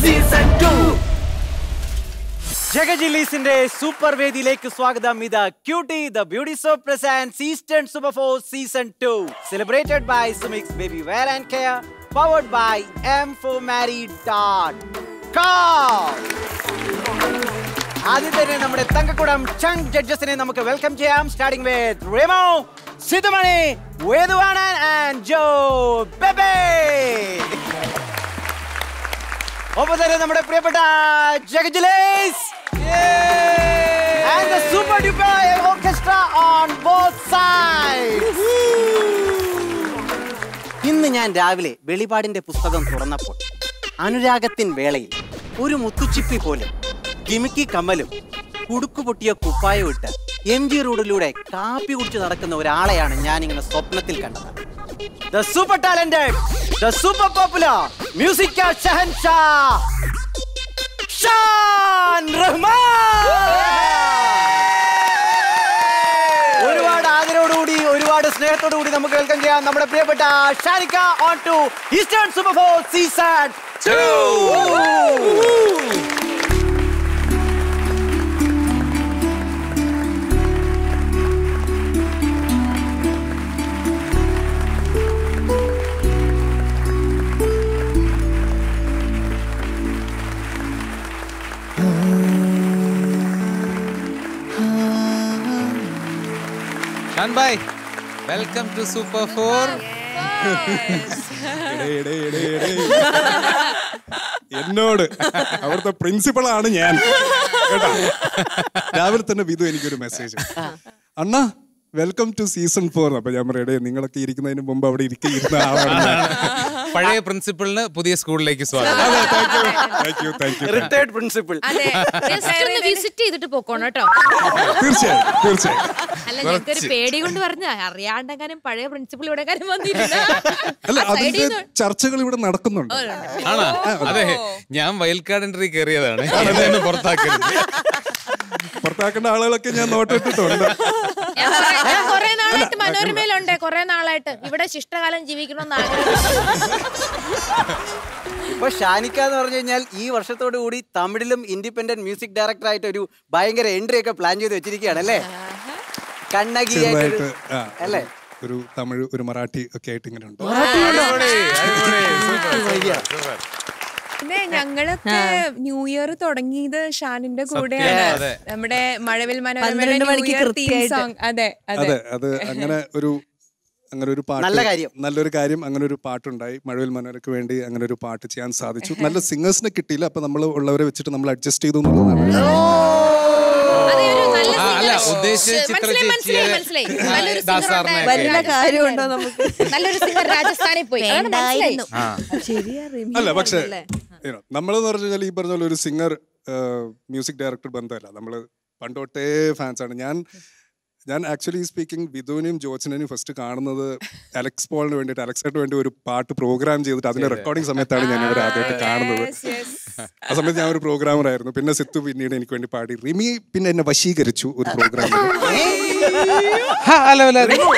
Season two ജഗജില്ലീസിന്റെ super വേദിയിലേക്ക് സ്വാഗതം ഇത് cutie the beauty soap presents Eastern super four season two celebrated by Sumix baby wear and care powered by M four marry dot ആദ്യം തന്നെ നമ്മുടെ തങ്കക്കുടം ചങ് ജഡ്ജസിനെ നമുക്ക് വെൽക്കം ചെയ്യാം starting with Remo Sithumani Veduvanan and Jo Bebe ഒപ്പം തന്നെ നമ്മുടെ പ്രിയപ്പെട്ട ജഗജിലേസ് and the super duper orchestra on both sides. ഇന്ന് ഞാൻ രാവിലെ വെളിപാടിന്റെ പുസ്തകം തുറന്നപ്പോൾ അനുരാഗത്തിൻ വേളയിൽ ഒരു മുത്തുച്ചിപ്പി പോലെ ഗിമിക്കി കമ്മലും കുടുക്കു പൊട്ടിയ കുപ്പായം ഇട്ട് എം ജി റോഡിലൂടെ കാപ്പി കുടിച്ച് നടക്കുന്ന ഒരാളെയാണ് ഞാൻ ഇങ്ങനെ സ്വപ്നത്തിൽ കണ്ടത് the super talented the super popular music ഷഹൻഷാ ഷാൻ റഹ്മാൻ ഒരുപാട് ആദരവോടുകൂടി ഒരുപാട് സ്നേഹത്തോടുകൂടി നമുക്ക് വെൽക്കം ചെയ്യാം നമ്മുടെ പ്രിയപ്പെട്ട ഷാനിക്ക on to Eastern super four season Shan bhai welcome to super four എന്നോട് അവിടുത്തെ പ്രിൻസിപ്പൾ ആണ് ഞാൻ കേട്ടോ രാവിലെ തന്നെ വിധു എനിക്കൊരു മെസ്സേജ് അണ്ണാ വെൽക്കം ടു സീസൺ ഫോർ അപ്പൊ ഞാൻ പറയടേ നിങ്ങളൊക്കെ ഇരിക്കുന്നതിന് മുമ്പ് അവിടെ ഇരിക്ക- ഇരുന്ന ആളാണ് ഞാൻ. പഴയ പ്രിൻസിപ്പളിന് പുതിയ സ്കൂളിലേക്ക് സ്വാഗതം അതെ, thank you, thank you, thank you. Retired principal അതെ ജസ്റ്റ് ഒന്ന് വിസിറ്റ് ചെയ്തിട്ട് പോക്കോണം കേട്ടോ തീർച്ചയായും തീർച്ചയായും അല്ല ഞങ്ങൾക്കൊരു പേടി കൊണ്ട് പറഞ്ഞ അറിയാണ്ടെങ്ങാനും പഴയ പ്രിൻസിപ്പൾ ഇവിടെ കാര്യം വന്നിരുന്ന അല്ല അതിന്റെ ചർച്ചകൾ ഇവിടെ നടക്കുന്നുണ്ട് ആണോ അതെ ഞാൻ വയൽക്കാട് എൻട്രി കയറിയതാണ് എന്നെ പുറത്താക്കരുത് പുറത്താക്കേണ്ട ആളുകളൊക്കെ ഞാൻ നോട്ടിട്ടിട്ടുണ്ട് കൊറേ നാളായിട്ട് മനോരമയിലുണ്ട് കൊറേ നാളായിട്ട് ഇവിടെ ശിഷ്ടകാലം ജീവിക്കണമെന്ന് ആഗ്രഹം ഇപ്പൊ ഷാനിക്ക എന്ന് പറഞ്ഞു കഴിഞ്ഞാൽ ഈ വർഷത്തോടു കൂടി തമിഴിലും ഇൻഡിപെൻഡന്റ് മ്യൂസിക് ഡയറക്ടർ ആയിട്ട് ഒരു ഭയങ്കര എൻട്രി ഒക്കെ പ്ലാൻ ചെയ്ത് വെച്ചിരിക്കുകയാണ് അല്ലേ കണ്ണകി ചെറുതായിട്ട് ആ, അല്ലേ ഒരു തമിഴ് ഒരു മറാഠി ഒക്കെ ആയിട്ട് ഇങ്ങനെ ഉണ്ട് അടിപൊളി, അടിപൊളി. പിന്നെ ഞങ്ങളൊക്കെ ന്യൂ ഇയർ തുടങ്ങിയത് ഷാനിന്റെ സത്യം, കൂടെയാണ് അതെ. നമ്മുടെ മഴവിൽ പന്ത്രണ്ട് മണിക്ക് കൃത്യമായിട്ട്. സോങ് അതെ അതെ അതെ അത് അങ്ങനെ ഒരു അങ്ങനെ ഒരു പാട്ട് നല്ല കാര്യം. നല്ലൊരു കാര്യം അങ്ങനെ ഒരു പാട്ടുണ്ടായി മഴവിൽ മനോരക്ക് വേണ്ടി അങ്ങനെ ഒരു പാട്ട് ചെയ്യാൻ സാധിച്ചു നല്ല സിംഗേഴ്സിനെ കിട്ടിയില്ല അപ്പൊ നമ്മൾ ഉള്ളവരെ വെച്ചിട്ട് നമ്മൾ അഡ്ജസ്റ്റ് ചെയ്തു എന്നുള്ളതാണ് അതെ ഒരു നല്ല ആ, അല്ല singer. ഉദ്ദേശിച്ച ചിത്ര മനസ്സിലായി മനസ്സിലായി ചേച്ചിയെ മനസ്സിലായി നല്ലൊരു ദാസാറിനെ singer ഒക്കെ. വല്ല കാര്യമുണ്ടോ നമുക്ക് നല്ലൊരു സിംഗർ രാജസ്ഥാനിൽ പോയി അതാണ് മനസ്സിലായി വേണ്ടായിരുന്നു ആ. ശരിയാ റിമി അല്ല പക്ഷേ അല്ലേ? നമ്മളെന്ന് പറഞ്ഞു കഴിഞ്ഞാൽ ഈ പറഞ്ഞ പോലെ ഒരു സിംഗർ മ്യൂസിക് ഡയറക്ടർ ബന്ധമല്ല നമ്മൾ പണ്ടോട്ടേ ഫാൻസ് ആണ് ഞാൻ ഞാൻ ആക്ച്വലി സ്പീക്കിംഗ് വിധുവിനെയും ജോച്ചനെയും ഫസ്റ്റ് കാണുന്നത് അലക്സ് പോളിന് വേണ്ടിയിട്ട് അലക്സായിട്ട് വേണ്ടി ഒരു പാട്ട് പ്രോഗ്രാം ചെയ്തിട്ട് അതിന്റെ റെക്കോർഡിംഗ് സമയത്താണ് ഞാൻ ഇവരെ ആദ്യമായിട്ട് കാണുന്നത് Yes, yes. ആ സമയത്ത് ഞാൻ ഒരു പ്രോഗ്രാമർ ആയിരുന്നു പിന്നെ സിത്തു പിന്നീട് എനിക്ക് വേണ്ടി പാടി റിമി പിന്നെ എന്നെ വശീകരിച്ചു ഒരു പ്രോഗ്രാമിൽ ഹലോ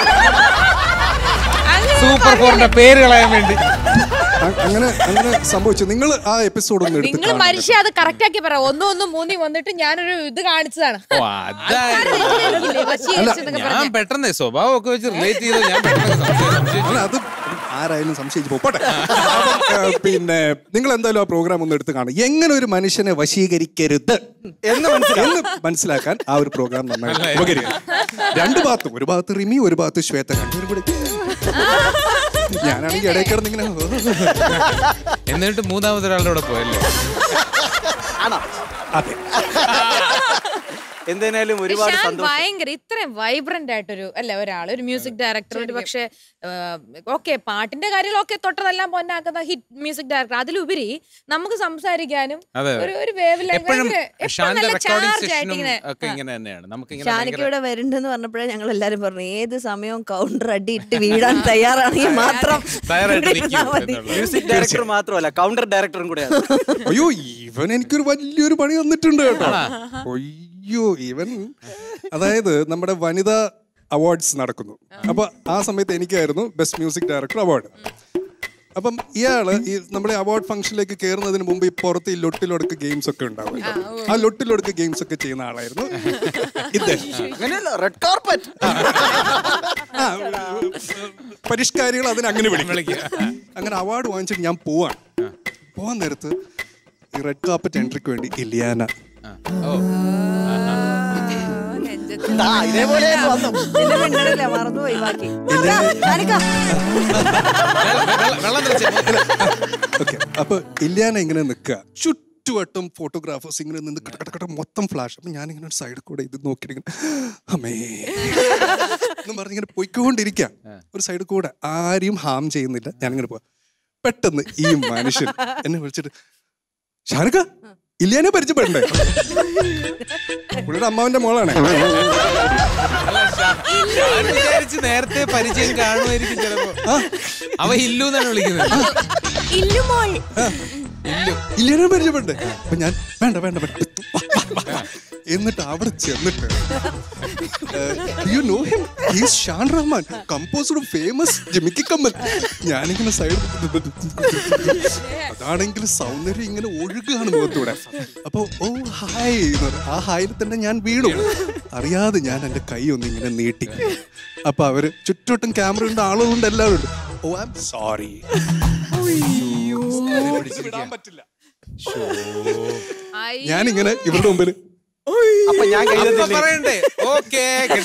സൂപ്പർ ഫോറിന്റെ പേര് കളയാൻ വേണ്ടി അങ്ങനെ അങ്ങനെ സംഭവിച്ചു നിങ്ങൾ ആ എപ്പിസോഡ് ഒന്ന് എടുത്ത് നിങ്ങൾ കാണണം. മനുഷ്യ അത് കറക്റ്റ് ആക്കി പറ ഒന്നും ഒന്നും മൂന്നി വന്നിട്ട് ഞാനൊരു ഇത് കാണിച്ചതാണ് ഓ, അതായിരുന്നു. വശീകരിച്ചെന്നൊക്കെ ഞാൻ പറഞ്ഞ്. പെട്ടെന്ന് സ്വഭാവം ഒക്കെ വെച്ച് റിലേറ്റ് ചെയ്ത് ഞാൻ പെട്ടെന്ന് സംശയം- സംശയിച്ചു. അല്ല അത് ആരായാലും സംശയിച്ചു പോകും. പോട്ടെ അപ്പം, ഏ, പിന്നെ നിങ്ങൾ എന്തായാലും ആ പ്രോഗ്രാം ഒന്ന് എടുത്ത് കാണും എങ്ങനെ ഒരു മനുഷ്യനെ വശീകരിക്കരുത് എന്ന് എന്ന് മനസ്സിലാക്കാൻ ആ ഒരു പ്രോഗ്രാം നന്നായി ഉപകരിക്കും രണ്ട് ഭാഗത്തും ഒരു ഭാഗത്ത് റിമി ഒരു ഭാഗത്ത് ശ്വേത രണ്ടുപേരും കൂടി ഞാനാണെങ്കിൽ ഇടയിൽ കിടന്നിങ്ങനെ എന്നിട്ട് മൂന്നാമതൊരാളുടെ കൂടെ പോയല്ലേ ആണോ അതെ എന്തായാലും ഒരുപാട് ഷാൻ സന്തോഷം ഭയങ്കര ഇത്രയും വൈബ്രന്റ് ആയിട്ടൊരു അല്ല ഒരാൾ ഒരു മ്യൂസിക് ഡയറക്ടർ ഒരു പക്ഷേ ഓക്കെ പാട്ടിന്റെ കാര്യങ്ങളൊക്കെ തൊട്ടതെല്ലാം പൊന്നാക്കുന്ന ഹിറ്റ് മ്യൂസിക് ഡയറക്ടർ അതിലുപരി നമുക്ക് സംസാരിക്കാനും അതെ. ഒരു ഒരു വേവ് എപ്പോഴും ഷാന്റെ റെക്കോർഡിംഗ് ചാർജ് ആയിട്ട് സെഷനും ഇങ്ങനെ ഒക്കെ ഇങ്ങനെ തന്നെയാണ് നമുക്ക് ഷാനിക്ക് ഇങ്ങനെ ഇവിടെ വരുന്നുണ്ടെന്ന് പറഞ്ഞപ്പോഴേ ഞങ്ങൾ എല്ലാരും പറഞ്ഞു ഏത് സമയവും കൗണ്ടർ അടി ഇട്ട് വീഴാൻ തയ്യാറാണെങ്കിൽ മാത്രം തയ്യാറായിട്ട് ഇവിടെ നിൽക്കും ഇരുന്നാ മതി. എന്നുള്ളത്. മ്യൂസിക് ഡയറക്ടർ മാത്രമല്ല കൗണ്ടർ ഡയറക്ടറും കൂടെയാണ് അയ്യോ ഇവൻ എനിക്കൊരു വലിയൊരു പണി തന്നിട്ടുണ്ട് കേട്ടോ അയ്യോ ഇവൻ അതായത് നമ്മുടെ വനിതാ അവാർഡ്സ് നടക്കുന്നു അപ്പൊ ആ സമയത്ത് എനിക്കായിരുന്നു ബെസ്റ്റ് മ്യൂസിക് ഡയറക്ടർ അവാർഡ് അപ്പം ഇയാള് ഈ നമ്മുടെ അവാർഡ് ഫംഗ്ഷനിലേക്ക് കയറുന്നതിന് മുമ്പ് ഈ പുറത്ത് ഈ ലൊട്ടിലൊടുക്ക് ഗെയിംസ് ഒക്കെ ഉണ്ടാവുമല്ലോ ആ ലൊട്ടിലൊടുക്ക് ഗെയിംസ് ഒക്കെ ചെയ്യുന്ന ആളായിരുന്നു ഇദ്ദേഹം അങ്ങനെയല്ല റെഡ് കാർപ്പറ്റ് ആ, പരിഷ്കാരികൾ അതിന് അങ്ങനെ വിളിക്കും അങ്ങനെ അവാർഡ് വാങ്ങിച്ചിട്ട് ഞാൻ പോവാൻ പോവാൻ നേരത്ത് ഈ റെഡ് കാർപ്പറ്റ് എൻട്രിക്ക് വേണ്ടി ഇലിയാന ഓ ഇതേപോലെ വന്നു നിന്റെ മിണ്ടലില്ല മറന്നുപോയി ബാക്കി ഷാനിക്ക വെള്ളം- വെള്ളം തെളിച്ച് ഓക്കെ അപ്പൊ ഇല്യാന ഇങ്ങനെ നിൽക്കുക ചുറ്റുവട്ടം ഫോട്ടോഗ്രാഫേഴ്സ് ഇങ്ങനെ നിന്ന് കട കട കട മൊത്തം ഫ്ലാഷ് അപ്പൊ ഞാനിങ്ങനെ ഒരു സൈഡിൽ കൂടെ ഇത് നോക്കിയിട്ട് ഇങ്ങനെ അമ്മേ എന്നും പറഞ്ഞ് ഇങ്ങനെ പോയിക്കൊണ്ടിരിക്കാം ഒരു സൈഡിൽ കൂടെ ആരെയും ഹാം ചെയ്യുന്നില്ല ഞാനിങ്ങനെ പോവാ പെട്ടെന്ന് ഈ മനുഷ്യൻ എന്നെ വിളിച്ചിട്ട് ഷാനക്ക ഇല്യാനെ പരിചയപ്പെടണ്ടേ പുള്ളിയുടെ അമ്മാവന്റെ മോളാണ് ഞാൻ വിചാരിച്ച് നേരത്തെ പരിചയം കാണുമായിരിക്കും ചിലപ്പോ അവ ഇല്ലു എന്നാണ് വിളിക്കുന്നത് ഇല്ലുമോൾ ഇല്യാനെ പരിചയപ്പെടണ്ടേ അപ്പൊ ഞാൻ വേണ്ട വേണ്ട വേണ്ട വാ, വാ, വാ, വാ. എന്നിട്ട് അവിടെ ചെന്നിട്ട് you know him is Shan Rahman കമ്പോസറും ഫേമസ് ജിമിക്കി കമ്മൽ ഞാനിങ്ങനെ സൈഡ് അതാണെങ്കിൽ സൗന്ദര്യം ഇങ്ങനെ ഒഴുകുകയാണ് മുഖത്തൂടെ അപ്പൊ ഓ ഹായ് എന്ന് പറഞ്ഞു. ആ ഹായിൽ തന്നെ ഞാൻ വീണു അറിയാതെ ഞാൻ എന്റെ കൈ ഒന്ന് ഇങ്ങനെ നീട്ടി അപ്പൊ അവര് ചുറ്റോട്ടും ക്യാമറ ഉണ്ട് ആളുകളുണ്ട് എല്ലാവരും ഉണ്ട് ഓ ഐ എം സോറി വിടാൻ പറ്റില്ല ഞാനിങ്ങനെ ഇവരുടെ മുമ്പിൽ അപ്പൊ ഞാൻ അപ്പൊ കയ്യിലെത്തില്ലേ പറയണ്ടേ ഓക്കേ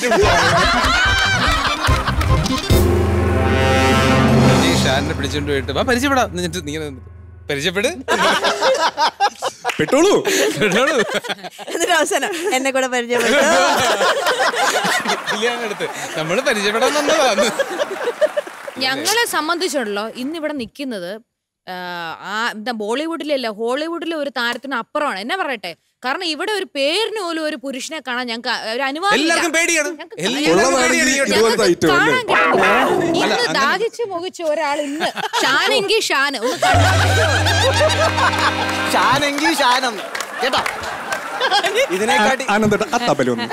ഷാനിനെ പിടിച്ചോണ്ട് പോയിട്ട് വാ പരിചയപ്പെടാം എന്നിട്ട് നീ ഇങ്ങനെ നിന്നിട്ട്, പരിചയപ്പെട് പെട്ടോളൂ കേട്ടോളൂ. എന്നിട്ട് അവസാനം എന്നെ കൂടെ പരിചയപ്പെട്ടു ഇല്ലാന്നടുത്ത് നമ്മള് പരിചയപ്പെടാൻ വന്നതാ അന്ന്. ഞങ്ങളെ സംബന്ധിച്ചുണ്ടല്ലോ ഇന്ന് ഇവിടെ നിൽക്കുന്നത് ആ എന്താ ബോളിവുഡിലല്ല ഹോളിവുഡിലെ ഒരു താരത്തിന് അപ്പുറമാണ് എന്നെ പറയട്ടെ കാരണം ഇവിടെ ഒരു പേരിന് പോലും ഒരു പുരുഷനെ കാണാൻ ഞങ്ങൾക്ക് ഒരു അനുവാദം എല്ലാവർക്കും പേടിയാണ് ഞങ്ങൾക്ക് എല്ലാവർക്കും ഉള്ളതാണെങ്കിൽ പേടിയാണ് ഇതുപോലത്തെ ഐറ്റം അല്ലേ കാണാൻ കിട്ടുന്നില്ല. ഇന്ന് ദാഹിച്ച് മുകിച്ച ഒരാൾ ഇന്ന് ഷാനെങ്കിൽ ഷാന് ഒന്ന് കണ്ടോ? ഷാനെങ്കിൽ ഷാനെന്ന് കേട്ടോ ഇതിനെക്കാട്ടി ആനന്ദേട്ട ആ തബലൊന്നും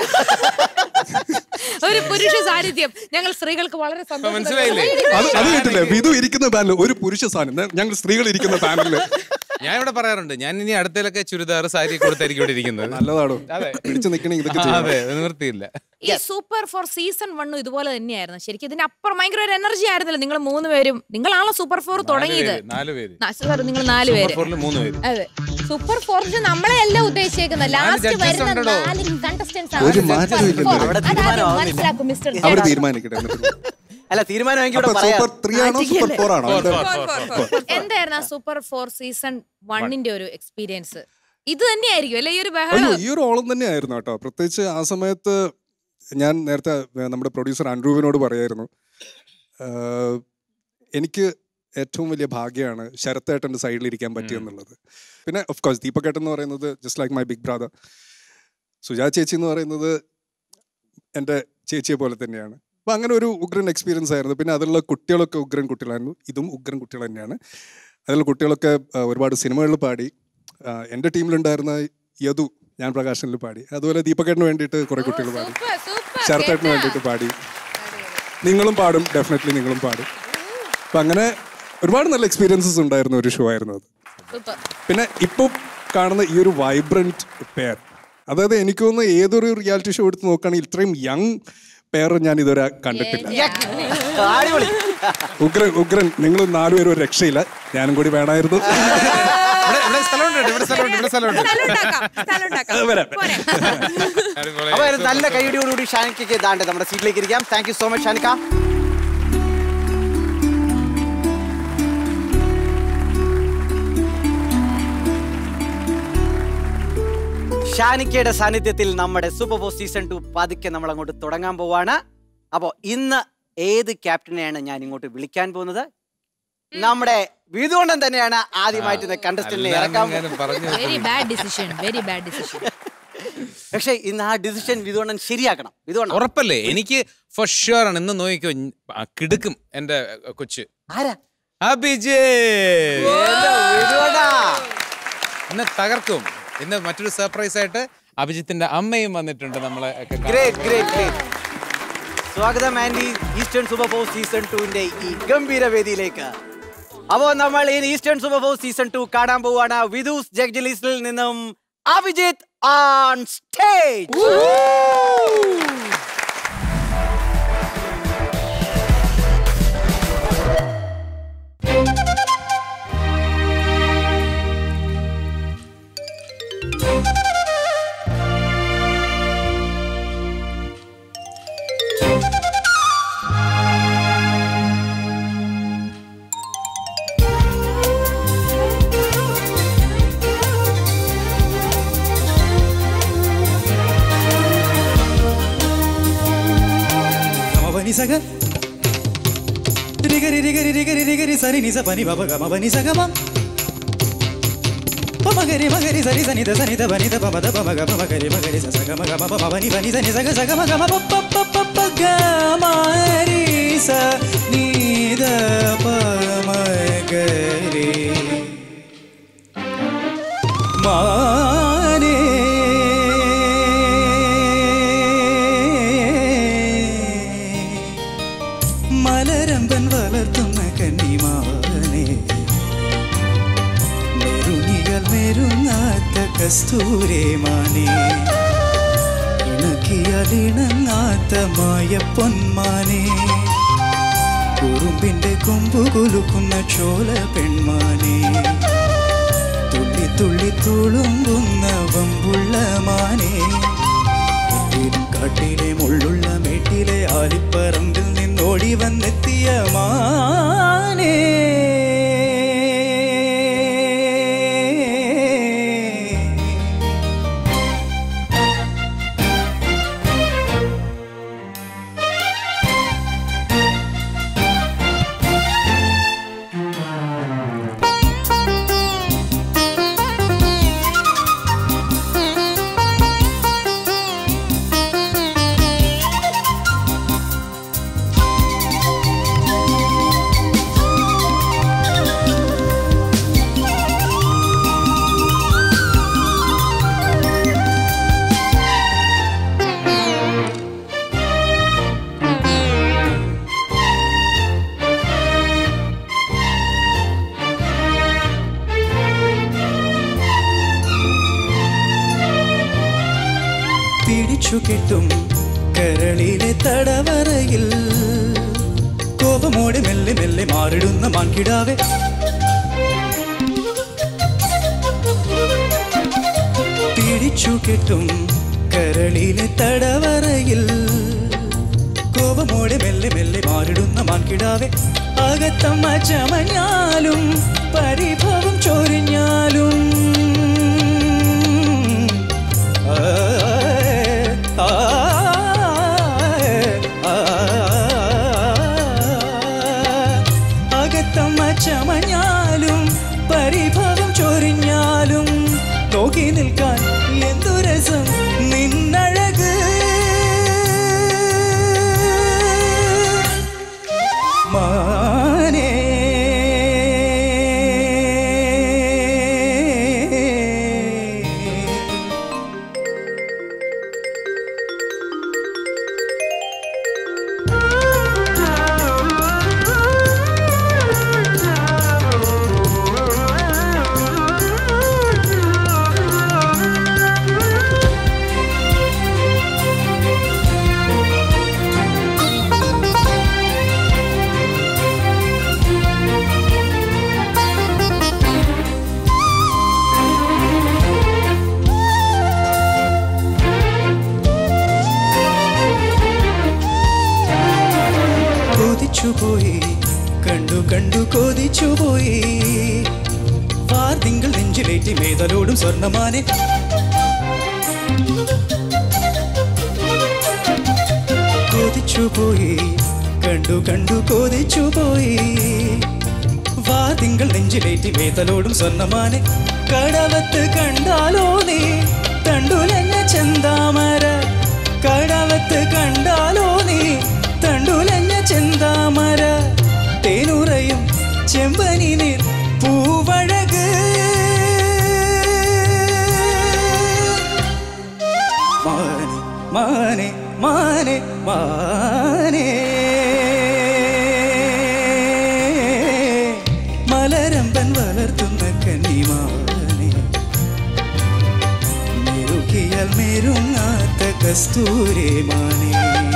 ഒരു പുരുഷ സാന്നിധ്യം ഞങ്ങൾ സ്ത്രീകൾക്ക് വളരെ സന്തോഷം മനസ്സിലായില്ലേ? തരുന്ന- അത് അത് കേട്ടില്ലേ വിധു ഇരിക്കുന്ന പാനൽ ഒരു പുരുഷ സാധനം ഞങ്ങൾ സ്ത്രീകൾ ഇരിക്കുന്ന പാനലില് ഞാൻ ഇവിടെ പറയാറുണ്ട് ഞാൻ ഇനി അടുത്തേലൊക്കെ ചുരിദാർ സാരി കൊടുത്തായിരിക്കും ഇവിടെ ഇരിക്കുന്നത് നല്ലതാണോ അതെ. പിടിച്ചു നിൽക്കണമെങ്കിൽ ഇതൊക്കെ ആ, ചെയ്യണം. അതെ നിവൃത്തിയില്ല ഈ സൂപ്പർ ഫോർ സീസൺ വണ്ണും ഇതുപോലെ തന്നെയായിരുന്നു ശരിക്കും ഇതിന്റെ അപ്പുറം ഭയങ്കര ഒരു എനർജി ആയിരുന്നല്ലോ നിങ്ങൾ മൂന്ന് പേരും നിങ്ങളാണല്ലോ സൂപ്പർ ഫോർ തുടങ്ങിയത് നാല് പേര് സാർ നിങ്ങൾ നാല് സൂപ്പർ പേര് ഫോറിൽ മൂന്ന് പേര് അതെ സൂപ്പർ ഫോറിന് നമ്മളെ അല്ല ഉദ്ദേശിച്ചേക്കുന്നത് ലാസ്റ്റ് judges വരുന്ന ഉണ്ടല്ലോ. നാല് കണ്ടസ്റ്റൻസ് ഒരു മാറ്റവും ഇല്ലല്ലോ. അവിടെ തീരുമാനമാവുന്നില്ല. മനസ്സിലാക്കും മിസ്റ്റർ അവർ തീരുമാനിക്കട്ടെ എന്നിട്ട് അല്ല തീരുമാനമെങ്കിൽ അപ്പൊ ഇവിടെ പറയാം സൂപ്പർ ത്രീ ആണോ സൂപ്പർ ഫോർ ആണോ Four, എന്താ? four, four, four. എന്തായിരുന്നു ആ സൂപ്പർ ഫോർ സീസൺ വണ്ണിന്റെ ഒരു എക്സ്പീരിയൻസ് ഇത് തന്നെയായിരിക്കും അല്ലെ ഈ ഒരു അയ്യോ ബഹളം ഈ ഒരു ഓളം തന്നെയായിരുന്നു കേട്ടോ പ്രത്യേകിച്ച് ആ സമയത്ത് ഞാൻ നേരത്തെ ഏ, നമ്മുടെ പ്രൊഡ്യൂസർ അൻഡ്രൂവിനോട് പറയായിരുന്നു ആഹ്, എനിക്ക് ഏറ്റവും വലിയ ഭാഗ്യമാണ് ശരത്തേട്ടൻ്റെ സൈഡിൽ ഇരിക്കാൻ പറ്റിയെന്നുള്ളത് പിന്നെ ഓഫ് കോഴ്സ് ദീപകേട്ടൻ എന്ന് പറയുന്നത് just like my big brother Suja ചേച്ചി എന്ന് പറയുന്നത് എൻ്റെ ചേച്ചിയെ പോലെ തന്നെയാണ് അപ്പം അങ്ങനെ ഒരു ഉഗ്രൻ എക്സ്പീരിയൻസ് ആയിരുന്നു പിന്നെ അതിലുള്ള കുട്ടികളൊക്കെ ഉഗ്രൻ കുട്ടികളായിരുന്നു ഇതും ഉഗ്രൻ കുട്ടികൾ തന്നെയാണ് അതിലുള്ള കുട്ടികളൊക്കെ ആ, ഒരുപാട് സിനിമകളിൽ പാടി ആ, എൻ്റെ ടീമിലുണ്ടായിരുന്ന യദു ഞാൻ പ്രകാശനിൽ പാടി അതുപോലെ ദീപകേട്ടന് വേണ്ടിയിട്ട് കുറെ കുട്ടികൾ പാടി സൂപ്പർ സൂപ്പർ ശരത്തേട്ടന് വേണ്ടിയിട്ട് പാടി നിങ്ങളും പാടും ഡെഫിനറ്റ്ലി നിങ്ങളും പാടും അപ്പം അങ്ങനെ ഒരുപാട് നല്ല എക്സ്പീരിയൻസസ് ഉണ്ടായിരുന്ന ഒരു ഷോ ആയിരുന്നു അത് സൂപ്പർ പിന്നെ ഇപ്പോൾ കാണുന്ന ഈ ഒരു വൈബ്രന്റ് പെയർ അതായത് എനിക്ക് തോന്നുന്നു ഏതൊരു റിയാലിറ്റി ഷോ എടുത്ത് നോക്കുകയാണെങ്കിൽ ഇത്രയും യങ് പെയർ ഞാൻ ഇതുവരെ കണ്ടിട്ടില്ല അടിപൊളി ഉഗ്രൻ ഉഗ്രൻ നിങ്ങൾ നാലുപേരും ഒരു രക്ഷയില്ല ഞാനും കൂടി വേണമായിരുന്നു ഇവിടെ ഇവിടെ സ്ഥലമുണ്ട് ഇവിടെ സ്ഥലമുണ്ട് ഇവിടെ സ്ഥലമുണ്ട് സ്ഥലം ഉണ്ടാക്കാം വരാം. പോരെ അടിപൊളി. അപ്പൊ ഒരു നല്ല കൈയടിയോടുകൂടി ഷാനിക്കയ്ക്ക് ഇതാണ്ട് നമ്മുടെ സീറ്റിലേക്ക് ഇരിക്കാം താങ്ക് യു സോ മച്ച് ഷാനിക്ക ഷാനിക്കയുടെ സാന്നിധ്യത്തിൽ നമ്മുടെ സൂപ്പർ ബോസ് സീസൺ ടു പതുക്കെ നമ്മൾ അങ്ങോട്ട് തുടങ്ങാൻ പോവാണ് അപ്പോൾ ഇന്ന് ഏത് ക്യാപ്റ്റനെയാണ് ഞാൻ ഇങ്ങോട്ട് വിളിക്കാൻ പോകുന്നത് നമ്മുടെ വീതുകൊണ്ടൻ തന്നെയാണ് ആദ്യമായിട്ട് കണ്ടസ്റ്റന്റിനെ ഇറക്കാൻ പോകുന്നത് അല്ലാന്നെങ്ങാനും പറഞ്ഞു very bad decision very bad decision പക്ഷേ ഇന്ന് ആ ഡിസിഷൻ വിതുകൊണ്ടൻ ശരിയാക്കണം വിതുകൊണ്ടൻ ഉറപ്പല്ലേ എനിക്ക് ഫോർ ഷുവർ ആണ് ഇന്ന് നോക്കിക്കോ ഞ- ആ, കിടുക്കും എന്റെ അഹ്, കൊച്ച് ആരാ അഭിജയ് എന്റെ വിതുകൊണ്ടാ. ഇന്ന് തകർക്കും ഇന്ന് മറ്റൊരു സർപ്രൈസ് ആയിട്ട് അഭിജിത്തിന്റെ അമ്മയും വന്നിട്ടുണ്ട് നമ്മളെ ഒക്കെ കാണാൻ. ഗ്രേറ്റ് ഗ്രേറ്റ് ഗ്രേറ്റ് സ്വാഗതം and the Eastern super ball season ടുവിന്റെ ഈ ഗംഭീര വേദിയിലേക്ക് അപ്പോ നമ്മൾ ഈ Eastern super four season two കാണാൻ പോവാണ് വിദൂസ് ജഗ്ജലീസിൽ നിന്നും അഭിജിത്ത് ഓൺ സ്റ്റേജ് గమపని సగ రిగరి రిగరి రిగరి రిగరి సరి నిస పని బబ గమపని సగ మ పమగరి మగరి సరి సనిద సనిద బనిద పమద పమగ పమగరి మగరి స సగ మగ మప పవని పని సని సగ సగ మగ మప ప ప ప ప గ మరి స నీద పమగరి മാനേ മലരമ്പൻ വളർത്തുന്ന കന്നിമാനെ മെരുനികൾ മെരുങ്ങാത്ത കസ്തൂരേ മാനേ ഇണക്കിയാൽ ഇണങ്ങാത്ത മായ പൊന്മാനേ കുറുമ്പിന്റെ കൊമ്പു കുലുക്കുന്ന ചോല പെൺമാനേ തുള്ളി തുള്ളി തുളുമ്പുന്ന വമ്പുള്ള മാനേ എത്തിയിടും കാട്ടിലെ മുള്ളുള്ള മേട്ടിലെ ആലിപ്പറമ്പിൽ നിന്നോടി വന്നെത്തിയ മാനേ പിടിച്ചു കെട്ടും കരളിലെ തടവറയിൽ കോപമോടെ മെല്ലെ മെല്ലെ മാറിടുന്ന മാൻകിടാവെ പിടിച്ചു കെട്ടും കരളിലെ തടവറയിൽ കോപമോടെ മെല്ലെ മെല്ലെ മാറിടുന്ന മാൻകിടാവെ അകത്തമ്മ ചമഞ്ഞാലും പരിഭവം ചൊരിഞ്ഞാലും അകത്തമ്മ ചമഞ്ഞാലും പരിഭവം ചൊരിഞ്ഞാലും നോക്കി നിൽക്കാൻ എന്തു രസം നിന്നഴക് മാനേ കൊതിച്ചുപോയി കണ്ടു കണ്ടു കൊതിച്ചുപോയി വാർതിങ്കൾ നെഞ്ചിലേറ്റി മേതലോടും സ്വർണ്ണമാനെ കൊതിച്ചുപോയി കണ്ടു കണ്ടു കൊതിച്ചുപോയി വാതിങ്കൾ നെഞ്ചിലേറ്റി മേതലോടും സ്വർണ്ണമാനെ കടവത്ത് കണ്ടാലോ നീ തണ്ടുലഞ്ഞ ചെന്താമര കടവത്ത് കണ്ടാലോ നീ തണ്ടുലഞ്ഞ ചെന്താമര തേനുറയും ചെമ്പനിനിൽ പൂവഴക് മാനെ മാനെ മാനെ മാനേ കണ്ടാൽ മെരുങ്ങാത്ത കസ്തൂരി മാനേ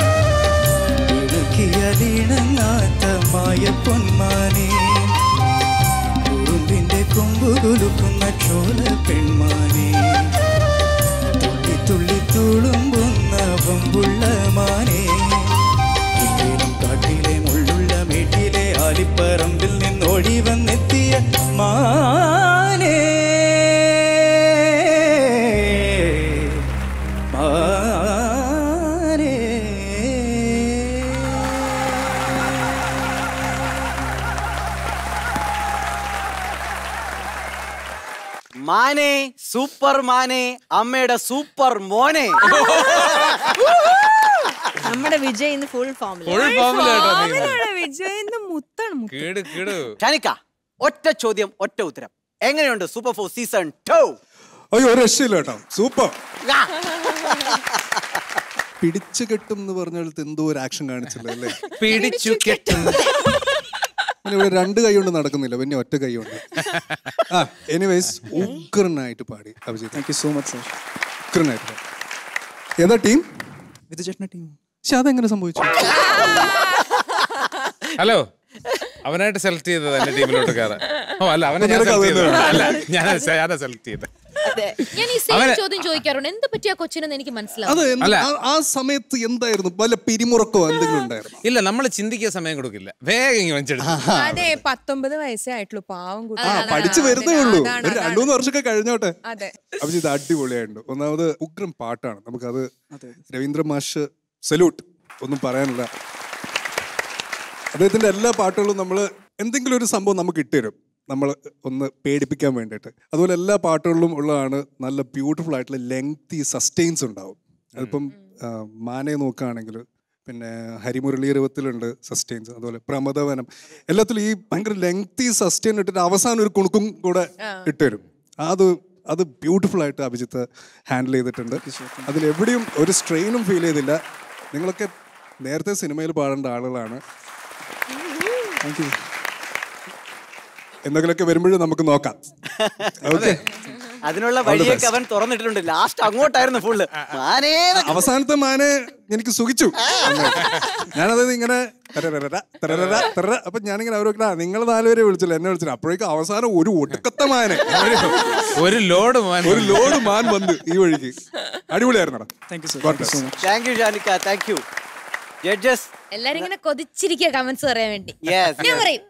ഇണക്കിയതിണങ്ങാത്ത മായ പൊന്മാനേ ഉറുമ്പിന്റെ കൊമ്പു കുലുക്കുന്ന ചോല പെൺമാനേ തുള്ളി തുള്ളി തുളുമ്പുന്ന വമ്പുള്ള മാനേ ഇല്ലേലും കാട്ടിലെ മുള്ളുള്ള മേട്ടിലെ ആലിപ്പറമ്പിൽ നിന്നോടി വന്നെത്തിയ മാനേ മാനേ മാനെ സൂപ്പർ മാനെ അമ്മയുടെ സൂപ്പർ മോനെ നമ്മുടെ വിജയ് ഇന്ന് ഫുൾ ഫോമിൽ ഫുൾ ഫോമിലാട്ടോ നീ അവനാണ് വിജയന്റെ മുത്താണ് മുത്ത്. കീട് കീട് ഷാനിക്ക ഒറ്റ ചോദ്യം ഒറ്റ ഉത്തരം എങ്ങനെയുണ്ട് സൂപ്പർ ഫോർ സീസൺ ടു അയ്യോ ഒരു രക്ഷയില്ല കേട്ടോ സൂപ്പർ പിടിച്ചു കെട്ടും എന്ന് പറഞ്ഞാൽ എന്തോ ഒരു ആക്ഷൻ കാണിച്ചല്ലോ അല്ലേ പിടിച്ചു കെട്ടും പിന്നെ ഇവിടെ രണ്ട് കൈ കൊണ്ട് നടക്കുന്നില്ല പിന്നെ ഒറ്റ കൈ കൊണ്ട് ആ എനിവേസ് ഉഗ്രനായിട്ട് പാടി Abhijith thank you so much sir ഉഗ്രനായിട്ട് പാടി ഏതാ ടീം വിധു ചേട്ടന ടീം പക്ഷെ അതെങ്ങനെ സംഭവിച്ചു ഹലോ അവനായിട്ട് സെലക്ട് ചെയ്തത് എന്റെ ടീമിലോട്ട് കയറാൻ ഓ അല്ല അവനെ ഞാൻ നിനക്ക് സെലക്ട് അത് ചെയ്തത് തന്നെ അല്ല ഞാൻ ഞാനാ സെലക്ട് ചെയ്തത് ഞാൻ ഈ സെയിം അവനെ- ചോദ്യം ചോദിക്കാറുണ്ട് എന്ത് പറ്റിയ കൊച്ചിനെന്ന് എനിക്ക് അത് മനസ്സിലാവും എന്ത്- അല്ല. ആ- ആ സമയത്ത് എന്തായിരുന്നു വല്ല പിരിമുറക്കോ എന്തെങ്കിലും ഉണ്ടായിരുന്നു ഇല്ല നമ്മൾ ചിന്തിക്കാൻ സമയം കൊടുക്കില്ല വേഗം ഇങ്ങ് വെച്ചെടുത്തു അതെ പത്തൊമ്പത് വയസ്സേ ആയിട്ടുള്ളൂ പാവം കുട്ടി ആ അതാണ്, പഠിച്ചു വരുന്നേ അതാണ്, ഉള്ളൂ അതാണ്, ഒരു അതാണ്. രണ്ടു മൂന്ന് വർഷമൊക്കെ കഴിഞ്ഞോട്ടെ അതെ അഭിജിത്ത് അടിപൊളിയായിട്ടുണ്ട് ഒന്നാമത് ഉഗ്രം പാട്ടാണ് നമുക്കത് രവീന്ദ്ര മാഷ് സല്യൂട്ട് ഒന്നും പറയാനില്ല അദ്ദേഹത്തിന്റെ എല്ലാ പാട്ടുകളും നമ്മൾ എന്തെങ്കിലും ഒരു സംഭവം നമുക്ക് ഇട്ടുതരും നമ്മൾ ഒന്ന് പേടിപ്പിക്കാൻ വേണ്ടിയിട്ട് അതുപോലെ എല്ലാ പാട്ടുകളിലും ഉള്ളതാണ് നല്ല ബ്യൂട്ടിഫുൾ ആയിട്ടുള്ള ലെങ്തി സസ്റ്റെയിൻസ് ഉണ്ടാവും അതിപ്പം ആ, മാനെ നോക്കുകയാണെങ്കിൽ പിന്നെ ഹരിമുരളീരവത്തിലുണ്ട് സസ്റ്റെയിൻസ് അതുപോലെ പ്രമദവനം എല്ലാത്തിലും ഈ ഭയങ്കര ലെങ്തി സസ്റ്റെയിൻ ഇട്ടിട്ട് അവസാനം ഒരു കുണുക്കും കൂടെ ഇട്ടുതരും അത് അത് ബ്യൂട്ടിഫുൾ ആയിട്ട് അഭിജിത്ത് ഹാൻഡിൽ ചെയ്തിട്ടുണ്ട് അതിൽ എവിടെയും ഒരു സ്ട്രെയിനും ഫീൽ ചെയ്തില്ല നിങ്ങളൊക്കെ നേരത്തെ സിനിമയിൽ പാടേണ്ട ആളുകളാണ് താങ്ക് യു എന്തെങ്കിലുമൊക്കെ വരുമ്പോഴും നമുക്ക് നോക്കാം ഓക്കെ അതിനുള്ള വഴിയൊക്കെ അവൻ തുറന്നിട്ടിട്ടുണ്ട് ലാസ്റ്റ് അങ്ങോട്ടായിരുന്നു ഫുള്ള് മാനേ അവസാനത്തെ മാനെ എനിക്ക് സുഖിച്ചു ഞാനത് ഇങ്ങനെ തരരര, തരരര, തരര. അപ്പൊ ഞാനിങ്ങനെ അവരൊക്കെ "ആ, നിങ്ങൾ നാലുപേരെ വിളിച്ചില്ല എന്നെ വിളിച്ചില്ല അപ്പോഴേക്കും അവസാനം ഒരു ഒടുക്കത്തെ മാനെ ഒരു ലോഡ് മോൻ ഒരു ലോഡ് മാൻ വന്ന് ഈ വഴിക്ക് അടിപൊളിയായിരുന്നടാ thank you sir God thank you so bless. Much thank you ഷാനിക്ക താങ്ക് യു ജഡ്ജസ് എല്ലാരും ഇങ്ങനെ കൊതിച്ചിരിക്കുക കമന്റ്സ് പറയാൻ വേണ്ടി യെസ് ഞാൻ പറയും.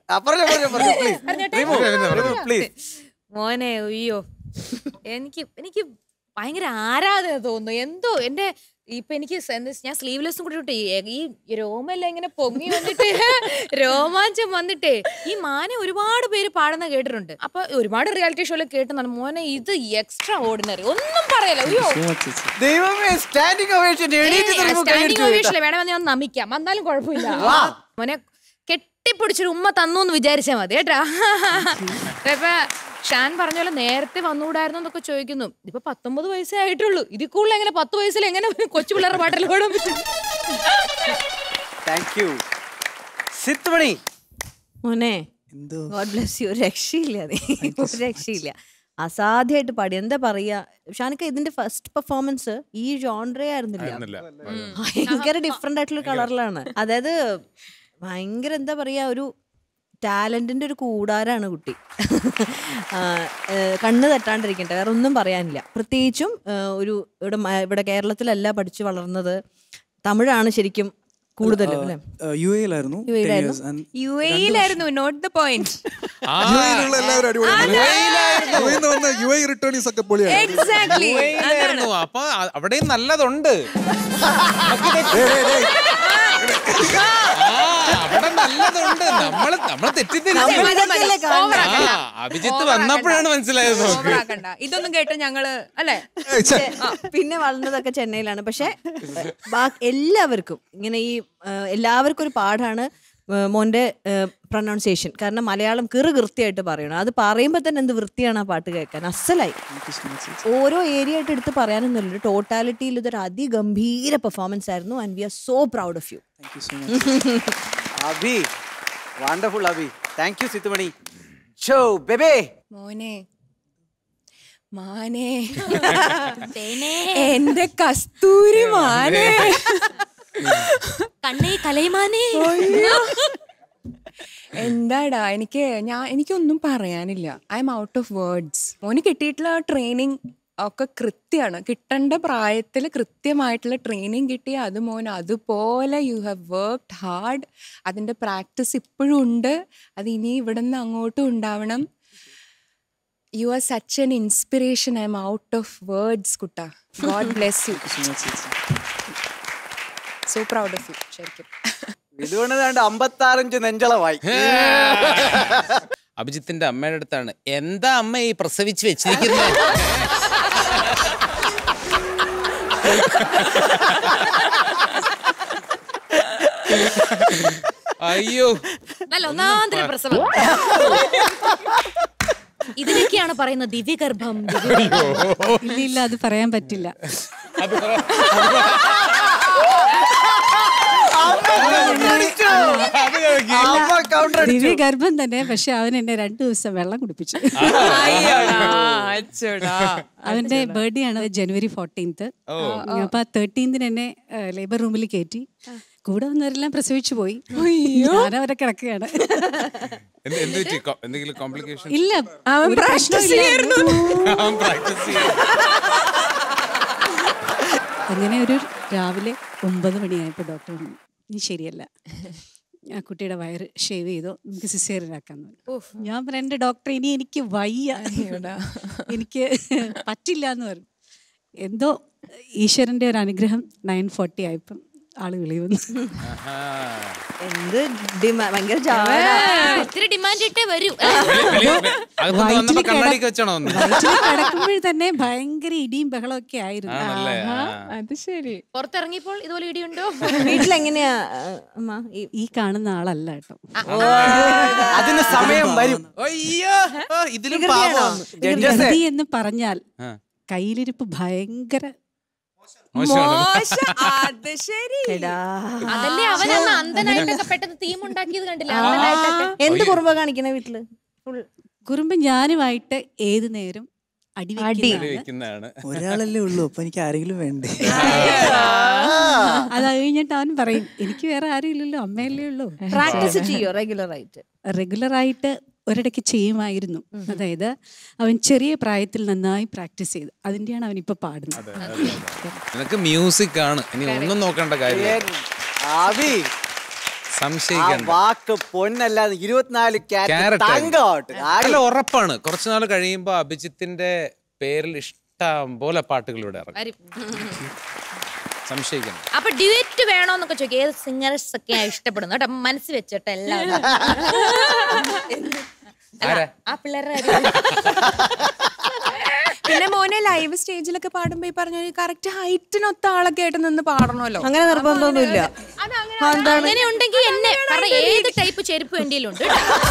പ്ലീസ് മോനെ അയ്യോ എനിക്ക് എനിക്ക് ഭയങ്കര ആരാധന തോന്നുന്നു എന്തോ എന്റെ ഇപ്പൊ എനിക്ക് സ- എന്താ ഞാൻ സ്ലീവ്ലെസ്സും കൂടി ഇട്ട് ഈ ഈ രോമെല്ലാം ഇങ്ങനെ പൊങ്ങി വന്നിട്ട് രോമാഞ്ചം വന്നിട്ടേ ഈ മാനെ ഒരുപാട് പേര് പാടുന്ന കേട്ടിട്ടുണ്ട് അപ്പൊ ഒരുപാട് റിയാലിറ്റി ഷോയിൽ കേട്ടുന്നാണ് മോനെ ഇത് എക്സ്ട്രാ ഓർഡിനറി ഒന്നും പറയല അയ്യോ സോ മച്ച് ചേച്ചി ദൈവമേ സ്റ്റാൻഡിംഗ് ഓവേഷൻ എണീറ്റ് നിൽക്കുമ്പോൾ സ്റ്റാൻഡിംഗ് കൈയടിച്ചു ഓവേഷനിൽ വേണമെങ്കിൽ ഞാൻ നമിക്കാം വന്നാലും കുഴപ്പമില്ല മോനെ കെട്ടിപ്പിടിച്ചൊരു ഉമ്മ തന്നു എന്ന് വിചാരിച്ചാ മതി കേട്ടാ ഇപ്പൊ ഷാൻ പറഞ്ഞ പോലെ നേരത്തെ വന്നുകൂടായിരുന്നു എന്നൊക്കെ ചോദിക്കുന്നു ഇപ്പൊ പത്തൊമ്പത് വയസ്സേ ആയിട്ടുള്ളൂ ഇതിൽ കൂടുതൽ എങ്ങനെ പത്ത് വയസ്സിൽ എങ്ങനെ കൊച്ചു പിള്ളേരുടെ പാട്ടെല്ലാം പാടാൻ പറ്റും താങ്ക് യു സിത്തുമണി മോനെ എന്തോ ഗോഡ് ബ്ലെസ് യു ഒരു രക്ഷയില്ല നീ ഒരു രക്ഷയില്ല അസാധ്യമായിട്ട് പാടി എന്താ പറയാ ഷാനിക്ക ഇതിന്റെ ഫസ്റ്റ് പെർഫോമൻസ് ഈ ജോൺറേ ആയിരുന്നില്ല ആയിരുന്നില്ല. ഭയങ്കര ഡിഫറെന്റ് ആയിട്ടുള്ള കളറിലാണ് അതായത് ഭയങ്കര എന്താ പറയാ ഒരു ടാലന്റിന്റെ ഒരു കൂടാരാണ് കുട്ടി ആ, ഏ, കണ്ണ് തട്ടാണ്ടിരിക്കട്ടെ വേറെ ഒന്നും പറയാനില്ല പ്രത്യേകിച്ചും ഏ, ഒരു ഇവിടെ മ- ഇവിടെ കേരളത്തിലല്ല പഠിച്ചു വളർന്നത് തമിഴാണ് ശരിക്കും കൂടുതൽ അല്ലേ യു എയിലായിരുന്നു യു എയിലായിരുന്നു? യു എയിലായിരുന്നു നോട്ട് ദ പോയിന്റ് ആ, യു എയിലുള്ള എല്ലാവരും അടിപൊളിയാണ് യു എയിൽ നിന്ന് വന്ന യു എ റിട്ടേണീസ് ഒക്കെ പൊളിയാണ് എക്സാക്ട്ലി ആയിരുന്നു. അപ്പൊ അ- അവിടെയും നല്ലതുണ്ട് ആ, അവിടെ നല്ലതുണ്ട് നമ്മള് നമ്മള് തെറ്റിദ്ധരിച്ചു ആ അഭിജിത്ത് വന്നപ്പോഴാണ് മനസ്സിലായത് നോക്ക് ഓവറാക്കണ്ട ഇതൊന്നും കേട്ട് ഞങ്ങള് അല്ലെ ഏയ് ഛെ. ആ, പിന്നെ വളർന്നതൊക്കെ ചെന്നൈയിലാണ് പക്ഷെ ബാ- എല്ലാവർക്കും ഇങ്ങനെ ഈ ആ, എല്ലാവർക്കും ഒരു പാഠാണ് ആ, മോന്റെ പ്രൊനൗൺസിയേഷൻ കാരണം മലയാളം കിറു കൃത്യമായിട്ട് പറയണം അത് പറയുമ്പോൾ തന്നെ എന്ത് വൃത്തിയാണ് ആ പാട്ട് കേൾക്കാൻ അസലായി താങ്ക് യു സോ മച്ച് ഓരോ ഏരിയ ആയിട്ട് എടുത്ത് പറയാനൊന്നുമില്ല ടോട്ടാലിറ്റിയിൽ ഇതൊരു അതിഗംഭീര പെർഫോമൻസ് ആയിരുന്നു and we are so proud of you thank you so much Abhi wonderful Abhi thank you Sithumani ഷോ ബേബേ മോനെ മാനേ തേനേ എന്റെ കസ്തൂരി മാനേ കണ്ണേ കലൈമാനേ എന്താടാ എനിക്ക് ഞാൻ എനിക്കൊന്നും പറയാനില്ല I'm out of words മോന് കിട്ടിയിട്ടുള്ള ട്രെയിനിങ് ഒക്കെ കൃത്യമാണ് കിട്ടേണ്ട പ്രായത്തിൽ കൃത്യമായിട്ടുള്ള ട്രെയിനിങ് കിട്ടി അത് മോൻ അതുപോലെ യു ഹാവ് വർക്ക്ഡ് ഹാർഡ് അതിൻ്റെ പ്രാക്ടീസ് ഇപ്പോഴും ഉണ്ട് അത് ഇനി ഇവിടെ നിന്ന് അങ്ങോട്ടും ഉണ്ടാവണം you are such an inspiration I'm out of words കുട്ട God bless you so proud of you ശരിക്കും ഇതുകൊണ്ട് വേണ്ട അമ്പത്താറഞ്ച് നെഞ്ചളമായി അഭിജിത്തിന്റെ അമ്മയുടെ അടുത്താണ് എന്താ അമ്മ ഈ പ്രസവിച്ച് വെച്ചിരിക്കുന്നത് അയ്യോ നല്ല ഒന്നാന്തര പ്രസവം ഇതിനൊക്കെയാണ് പറയുന്നത് ദിവ്യഗർഭം ദിവ്യ- ഇല്ല ഇല്ല അത് പറയാൻ പറ്റില്ല ദിവ്യ ഗർഭം തന്നെ പക്ഷെ അവൻ എന്നെ രണ്ടു ദിവസം വെള്ളം കുടിപ്പിച്ചു അവന്റെ ബർത്ത്ഡേ ആണ് ജനുവരി ഫോർട്ടീൻത്ത് അപ്പൊ തേർട്ടീൻത്തിന് എന്നെ ലേബർ റൂമിൽ കയറ്റി കൂടെ വന്നവരെല്ലാം പ്രസവിച്ചു പോയി ഞാനവരെ കിടക്കുകയാണ് എന്ത് എന്ത് പറ്റി? കൊ- എന്തെങ്കിലും കോംപ്ലിക്കേഷൻ ഇല്ല അവൻ ഒരു practice പ്രശ്നവുമില്ലായിരുന്നു. അവൻ പ്രാക്ടീസ് ചെയ്യാൻ അങ്ങനെ ഒരു രാവിലെ ഒമ്പത് മണിയായപ്പോൾ ഡോക്ടർ പറഞ്ഞു നീ ശരിയല്ല ആ കുട്ടിയുടെ വയറ് ഷേവ് ചെയ്തോ നമുക്ക് സിസേറിയനാക്കാന്ന് പറഞ്ഞു ഞാൻ പറഞ്ഞു എൻ്റെ ഡോക്ടർ ഇനി എനിക്ക് വയ്യ എനിക്ക് പറ്റില്ല എന്ന് പറഞ്ഞു എന്തോ ഈശ്വരൻ്റെ ഒരു അനുഗ്രഹം നയൻ ഫോർട്ടി ആയപ്പം ആള് വിളി വന്നു എന്ത് ഡിമാ- ഭയങ്കര ജാട. ഇത്തിരി ഡിമാൻഡ് ഇട്ടേ വരൂ അകത്ത് വന്നപ്പോ കണ്ണാടിക്ക് വെച്ചാണോ വന്നത്? വയറ്റിൽ കിടക്കുമ്പോൾ തന്നെ ഭയങ്കര ഇടിയും ബഹളമൊക്കെ ആയിരുന്നു ആണല്ലേ ആ. അത് ശരി പുറത്തിറങ്ങിയപ്പോൾ ഇതുപോലെ ഇടിയുണ്ടോ വീട്ടിലെങ്ങനെയാ ആ, അമ്മ ഈ ഈ കാണുന്ന ആളല്ല കേട്ടോ അതിന് സമയം വരും അയ്യോ ആ, ഇതിലും വികൃതിയാണോ? പാവം ജഡ്ജസ് ഗതി എന്ന് പറഞ്ഞാൽ ആ. കയ്യിലിരിപ്പ് ഭയങ്കര മോശമാണ് മോശം അത് ശരി എടാ. അതല്ലേ അവൻ അന്ന് അന്ധനായിട്ടൊക്കെ പെട്ടെന്ന് തീം ഉണ്ടാക്കിയത് കണ്ടില്ല അന്ധനായിട്ടൊക്കെ എന്ത് കുറുമ്പ കാണിക്കണ വീട്ടില് ഫുൾ കുറുമ്പ് ഞാനുമായിട്ട് ഏത് നേരം അടി അടി. വെക്കുന്നതാണ്. വെക്കുന്നതാണ് ഒരാളല്ലേ ഉള്ളൂ അപ്പൊ എനിക്ക് ആരെങ്കിലും വേണ്ടേ അത് കഴിഞ്ഞിട്ട് അവൻ പറയും എനിക്ക് വേറെ ആരും ഇല്ലല്ലോ അമ്മയല്ലേ ഉള്ളൂ പ്രാക്ടീസ് ചെയ്യോ റെഗുലർ ആയിട്ട് റെഗുലർ ആയിട്ട് ഒരിടയ്ക്ക് ചെയ്യുമായിരുന്നു അതായത് അവൻ ചെറിയ പ്രായത്തിൽ നന്നായി പ്രാക്ടീസ് ചെയ്തു അതിന്റെയാണ് അവൻ ഇപ്പൊ പാടുന്നത് നിനക്ക് മ്യൂസിക് ആണ് ഇനി ഒന്നും നോക്കേണ്ട കാര്യം ആവി ആ സംശയിക്കണ്ട വാക്ക് പൊന്നല്ലാതെ ഇരുപത്തിനാല് Carrot ക്യാരറ്റ് തങ്കോട്ട് അല്ല ഉറപ്പാണ് കുറച്ചു നാൾ കഴിയുമ്പോ അഭിജിത്തിന്റെ പേരിൽ ഇഷ്ടം പോലെ പാട്ടുകൾ ഇവിടെ ഇറങ്ങും വരും. സംശയിക്കണം അപ്പൊ ഡ്യൂറ്റ് വേണോന്നൊക്കെ ചോദിക്കും ഏത് സിംഗേഴ്സ് ഒക്കെയാ ഇഷ്ടപ്പെടുന്നു കേട്ടോ മനസ്സ് വെച്ചിട്ട് എല്ലാവരും അല്ല, ആരാ? ആ പിള്ളേരുടെ കാര്യം. പിന്നെ മോനെ ലൈവ് സ്റ്റേജിലൊക്കെ പാടുമ്പോ ഈ പറഞ്ഞ കറക്റ്റ് ഹൈറ്റിനൊത്ത ആളൊക്കെ ആയിട്ട് നിന്ന് പാടണമല്ലോ അങ്ങനെ നിർബന്ധമൊന്നുമില്ല അങ്ങനെ ഉണ്ടെങ്കിൽ എന്നെ കാരണം ഏത് ടൈപ്പ് ചെരുപ്പ് എൻ്റെ ഉണ്ട്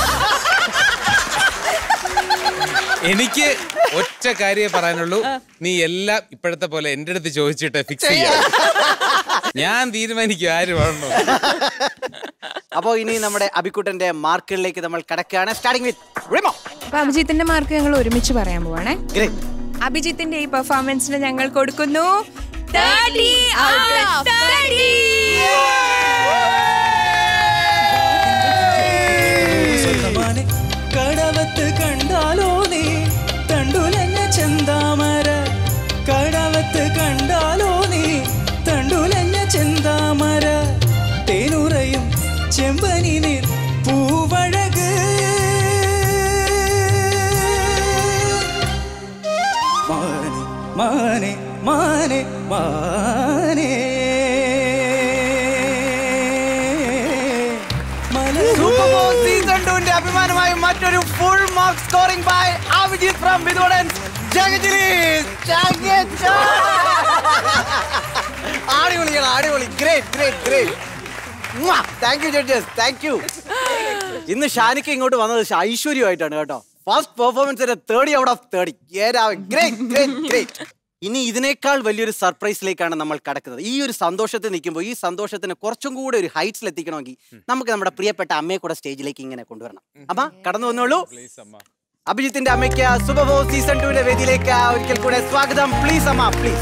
എനിക്ക് ഒറ്റ കാര്യമേ പറയാനുള്ളൂ നീ എല്ലാം ഇപ്പോഴത്തെ പോലെ എന്റെ അടുത്ത് ചോദിച്ചിട്ട് ഫിക്സ് ചെയ്യാം ഞാൻ തീരുമാനിക്കും ആര് വേണോ അപ്പോ ഇനി നമ്മുടെ അഭിക്കുട്ടന്റെ മാർക്കുകളിലേക്ക് നമ്മൾ കടക്കുകയാണ് സ്റ്റാർട്ടിംഗ് വിത്ത് അപ്പൊ അഭിജിത്തിന്റെ മാർക്ക് ഞങ്ങൾ ഒരുമിച്ച് പറയാൻ പോവാണേ ഗ്രേറ്റ് അഭിജിത്തിന്റെ ഈ പെർഫോമൻസിന് ഞങ്ങൾ കൊടുക്കുന്നു 30 out of 30. സ്വന്തമാനെ കടവത്ത് കണ്ടാലോ നീ തണ്ടുലഞ്ഞ ചെന്താമര കടവത്ത് കണ്ടാലോ നീ തണ്ടുലഞ്ഞ ചെന്താമര തേനുറയും ചെമ്പനി നീർ പൂവഴക് മാനെ മാനെ മാനെ മാനെ സൂപ്പർ ബോൾ സീസൺ 2 ന്റെ അഭിമാനമായ മറ്റൊരു full mark scoring by Abhijith from വിദോടൻ ജഗജിലി അടിപൊളിയാണ് അടിപൊളി great great great thank you judges thank you ഇന്ന് ഷാനിക്ക് ഇങ്ങോട്ട് വന്നത് ഐശ്വര്യമായിട്ടാണ് കേട്ടോ ഫസ്റ്റ് പെർഫോമൻസിന്റെ thirty out of thirty great great great ഇനി ഇതിനേക്കാൾ വലിയൊരു സർപ്രൈസിലേക്കാണ് നമ്മൾ കടക്കുന്നത് ഈ ഒരു സന്തോഷത്തിൽ നിൽക്കുമ്പോൾ ഈ സന്തോഷത്തിന് കുറച്ചും കൂടെ ഒരു ഹൈറ്റ്സിൽ എത്തിക്കണമെങ്കിൽ നമുക്ക് നമ്മുടെ പ്രിയപ്പെട്ട അമ്മയെ കൂടെ സ്റ്റേജിലേക്ക് ഇങ്ങനെ കൊണ്ടുവരണം അമ്മ കടന്നു വന്നോളൂ അഭിജിത്തിന്റെ അമ്മയ്ക്ക് സുബഹോ സീസൺ ടുവിന്റെ വേദിയിലേക്ക് ഒരിക്കൽ കൂടെ സ്വാഗതം പ്ലീസ് അമ്മ പ്ലീസ്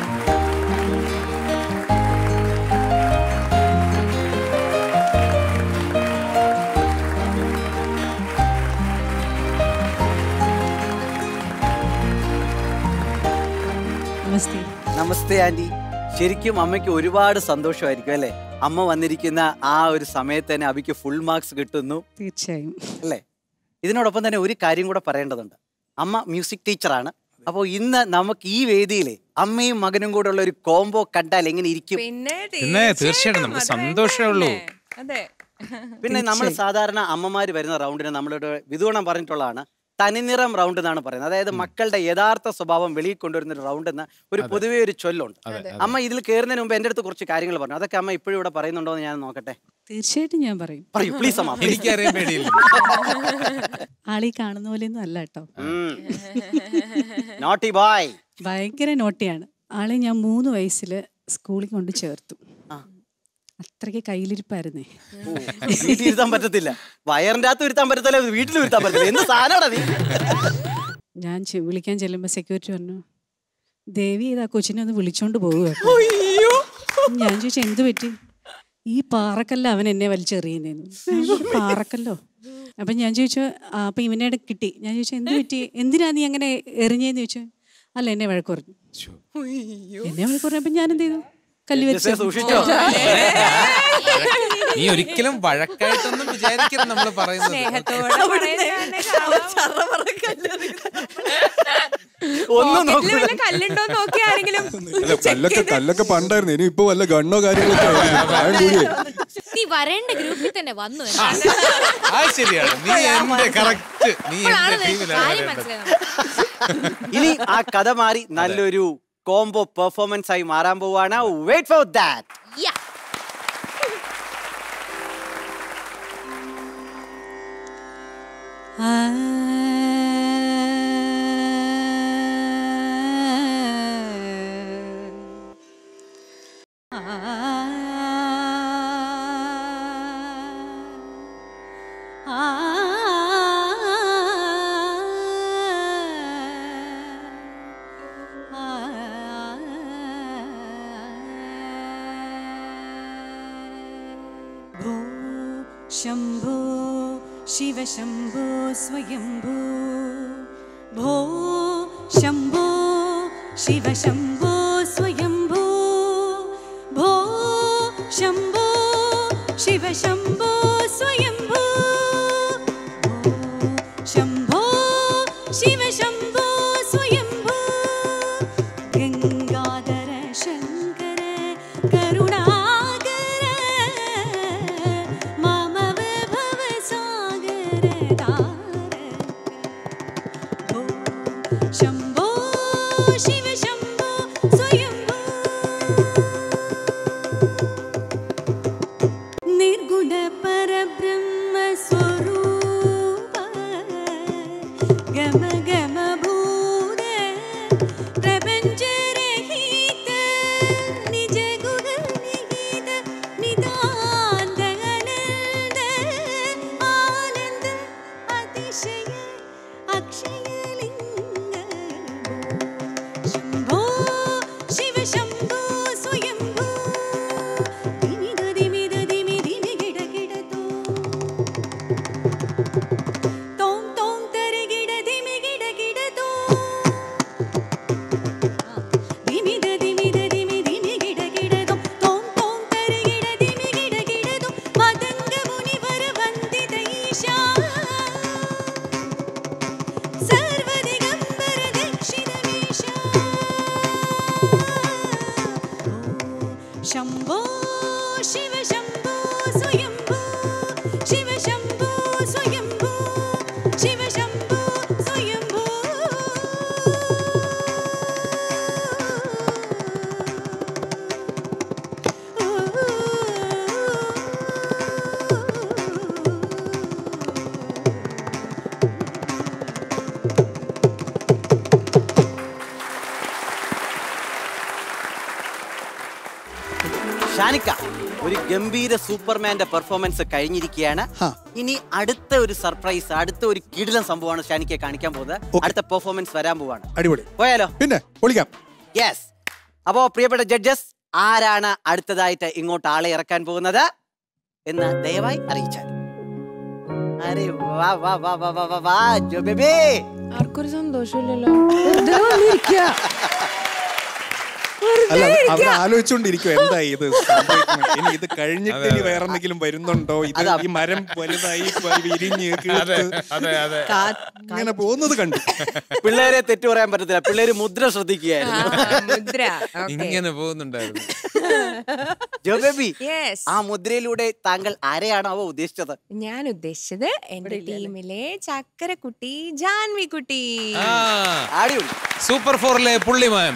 നമസ്തേ നമസ്തേ ആന്റി ശരിക്കും അമ്മയ്ക്ക് ഒരുപാട് സന്തോഷമായിരിക്കും അല്ലേ അമ്മ വന്നിരിക്കുന്ന ആ ഒരു സമയത്ത് തന്നെ അബിക്ക് ഫുൾ മാർക്സ് കിട്ടുന്നു തീർച്ചയായും അല്ലേ ഇതിനോടൊപ്പം തന്നെ ഒരു കാര്യം കൂടെ പറയേണ്ടതുണ്ട് അമ്മ മ്യൂസിക് ടീച്ചറാണ് അപ്പോൾ ഇന്ന് നമുക്ക് ഈ വേദിയിൽ അമ്മയും മകനും കൂടെ ഉള്ള ഒരു കോംബോ കണ്ടാൽ എങ്ങനെ ഇരിക്കും പിന്നെ പിന്നെ തീർച്ചയായിട്ടും നമുക്ക് അത് സന്തോഷമേ ഉള്ളൂ. അതെ പിന്നെ നമ്മൾ സാധാരണ അമ്മമാര് വരുന്ന റൗണ്ടിന് നമ്മളുടെ വിധുവണം പറഞ്ഞിട്ടുള്ളതാണ് തനിനിറം റൗണ്ട് എന്നാണ് പറയുന്നത് അതായത് മക്കളുടെ യഥാർത്ഥ സ്വഭാവം വെളിയിൽ കൊണ്ടുവരുന്ന ഒരു റൗണ്ട് എന്ന ഒരു പൊതുവേ ഒരു ചൊല്ലുണ്ട് അമ്മ ഇതിൽ കയറുന്നതിന് മുമ്പ് എൻ്റെ അടുത്ത് കുറച്ച് കാര്യങ്ങൾ പറഞ്ഞു അതൊക്കെ അമ്മ ഇപ്പോഴും ഇവിടെ പറയുന്നുണ്ടോ എന്ന് ഞാൻ നോക്കട്ടെ തീർച്ചയായിട്ടും ഞാൻ പറയും പറയൂ പ്ലീസ് അമ്മ please. എനിക്കറിയാൻ പേടിയില്ല ആളീ കാണുന്ന പോലെയൊന്നും അല്ല കേട്ടോ ഉം. നോട്ടി ബോയ് ഭയങ്കര നോട്ടിയാണ് ആളെ ഞാൻ മൂന്ന് വയസ്സിൽ സ്കൂളിൽ കൊണ്ട് ചേർത്തു ആ. അത്രയ്ക്ക് കയ്യിലിരിപ്പായിരുന്നേ വീട്ടിൽ ഇരുത്താൻ പറ്റത്തില്ല വയറിന്റെ അകത്ത് ഇരുത്താൻ പറ്റത്തില്ല വീട്ടിൽ ഇരുത്താൻ പറ്റത്തില്ല എന്ത് സാധനമാണ് നീ ഞാൻ ചെ- വിളിക്കാൻ ചെല്ലുമ്പോൾ സെക്യൂരിറ്റി പറഞ്ഞു ദേവി ഇതാ കൊച്ചിനെ ഒന്ന് വിളിച്ചോണ്ട് പോകുക ഞാൻ ചോദിച്ചു എന്ത് പറ്റി ഈ പാറക്കല്ല അവൻ എന്നെ വലിച്ചെറിയുന്നേന്ന് പാറക്കല്ലോ അപ്പം ഞാൻ ചോദിച്ചു "ആ, അപ്പം ഇവനെ കിട്ടി ഞാൻ ചോദിച്ചു എന്ത് പറ്റി എന്തിനാ നീ അങ്ങനെ എറിഞ്ഞേന്ന് ചോദിച്ചു അല്ല എന്നെ വഴക്ക് പറഞ്ഞു എന്നെ വഴക്ക് പറഞ്ഞപ്പോൾ ഞാൻ എന്ത് ചെയ്തു കല്ല് ജെസ്സേ, വെച്ചു സൂക്ഷിച്ചോ നീ ഒരിക്കലും വഴക്കായിട്ടൊന്നും വിചാരിക്കരുത് നമ്മൾ പറയുന്നത് സ്നേഹത്തോടെ പറയുന്നതാണ് ഒന്നും പോക്കറ്റില് നോക്കൂല വല്ല കല്ലുണ്ടോ നോക്കി ആരെങ്കിലും അല്ല കല്ലൊക്കെ കല്ലൊക്കെ പണ്ടായിരുന്നു ഇനി ഇപ്പൊ വല്ല ഗണ്ണോ കാര്യങ്ങളൊക്കെ ആയി. പ്രായം കൂടിയേ. നീ വരേണ്ട ഗ്രൂപ്പിൽ തന്നെ വന്നു ആ ശരിയാണ് നീ എന്റെ കറക്റ്റ് നീ ഇപ്പോഴാണ് എന്റെ നിനക്ക് ടീമിലാണ് കാര്യം വരേണ്ടത്. മനസ്സിലായത് ഇനി ആ കഥ മാറി നല്ലൊരു കോംബോ പെർഫോമൻസ് ആയി മാറാൻ പോവാണ് വെയിറ്റ് ഫോർ ദാറ്റ് Yeah. भो शम्भो शिव शम्भो स्वयम्भो भो शम्भो शिव शम्भो स्वयम्भो भो शम्भो शिव शम्भो स्वयम्भो भो शम्भो शिव शम्भो स्वयम्भो गङ्गाधर शङ्कर करुणाकर मामव भवसागर तारक भो शम्भो शिव शम्भो स्वयम्भो निर्गुण परब्रह्म स्वरूप गम गम भूत प्रपञ्चरहित निज गुण निहित निदान्त अनन्द आनन्द अतिशय अक्षयलिङ्ग शम्भो शिव शम्भो स्वयम्भो दिमिद दिमिद दिमि दिमि गिड गिडतो तों तों तरि गिड दिमि गिड गिडतो दिमिद दिमिद दिमि दिमि गिड गिडतो तों तों तरि गिड दिमि गिड गिडतो मदङ्ग मुनिवर वन्दित ईशा सर्वदिगम्बर दक्षिणमीशा शम्भो शिव शम्भो स्वयम्भो शिव शम्भो स्वयम्भो शिव शम्भो स्वयम्भो ഷാനിക്ക ഒരു ഗംഭീര സൂപ്പർമാന്റെ പെർഫോമൻസ് കഴിഞ്ഞിരിക്കുകയാണ് ഇനി അടുത്ത ഒരു സർപ്രൈസ് അടുത്ത ഒരു കിടിലൻ സംഭവമാണ് ഷാനിക്കെ കാണിക്കാൻ പോകുന്നത് അടുത്ത പെർഫോമൻസ് വരാൻ പോവാണ് അടിപൊളി പോയാലോ പിന്നെ പൊളിക്കാം യെസ് അപ്പോ പ്രിയപ്പെട്ട ജഡ്ജസ് ആരാണ് അടുത്തതായിട്ട് ഇങ്ങോട്ട് ആളെ ഇറക്കാൻ പോകുന്നത് എന്ന് ദയവായി അറിയിച്ചാൽ അരെ വാ വാ വാ വാ വാ വാ വാ ജോ ബേബി ആർക്കൊരു സന്തോഷമില്ലല്ലോ വെറുതെ വന്നിരിക്കുക. അല്ല അവർ ആലോചിച്ചുകൊണ്ടിരിക്കും എന്താ ഇത് സംഭവിക്കുന്നത്? ഇനി ഇത് കഴിഞ്ഞിട്ട് ഇനി വേറെ എന്തെങ്കിലും വരുന്നുണ്ടോ ഇത് ഈ മരം വലുതായി പ- വിരിഞ്ഞ് അതെ കിളുത്ത് അതെ അതെ ഇങ്ങനെ പോകുന്നത് കണ്ടു പിള്ളേരെ തെറ്റു പറയാൻ പറ്റത്തില്ല പിള്ളേര് മുദ്ര ശ്രദ്ധിക്കുകയായിരുന്നു ആ, മുദ്ര Okay. ഇങ്ങനെ പോകുന്നുണ്ടായിരുന്നു ജോ ബേബി Yes. ആ മുദ്രയിലൂടെ താങ്കൾ ആരെയാണോ അവ ഉദ്ദേശിച്ചത് ഞാൻ ഉദ്ദേശിച്ചത് എന്റെ ടീമിലെ ചക്കരക്കുട്ടി ജാൻവി കുട്ടി ആ അടിപൊളി സൂപ്പർ ഫോറിലെ പുള്ളിമാൻ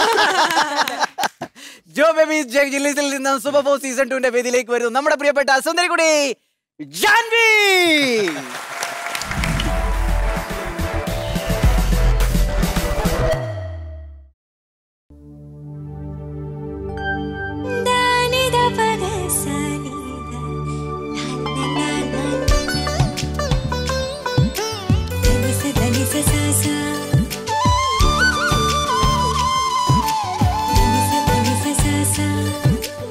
ജോ ബേബി ജില്ലത്തിൽ നിന്നും സൂപ്പർ ഫോർ സീസൺ ടുവിന്റെ വേദിയിലേക്ക് വരുന്നു നമ്മുടെ പ്രിയപ്പെട്ട സുന്ദരിക്കുടി ജാൻവി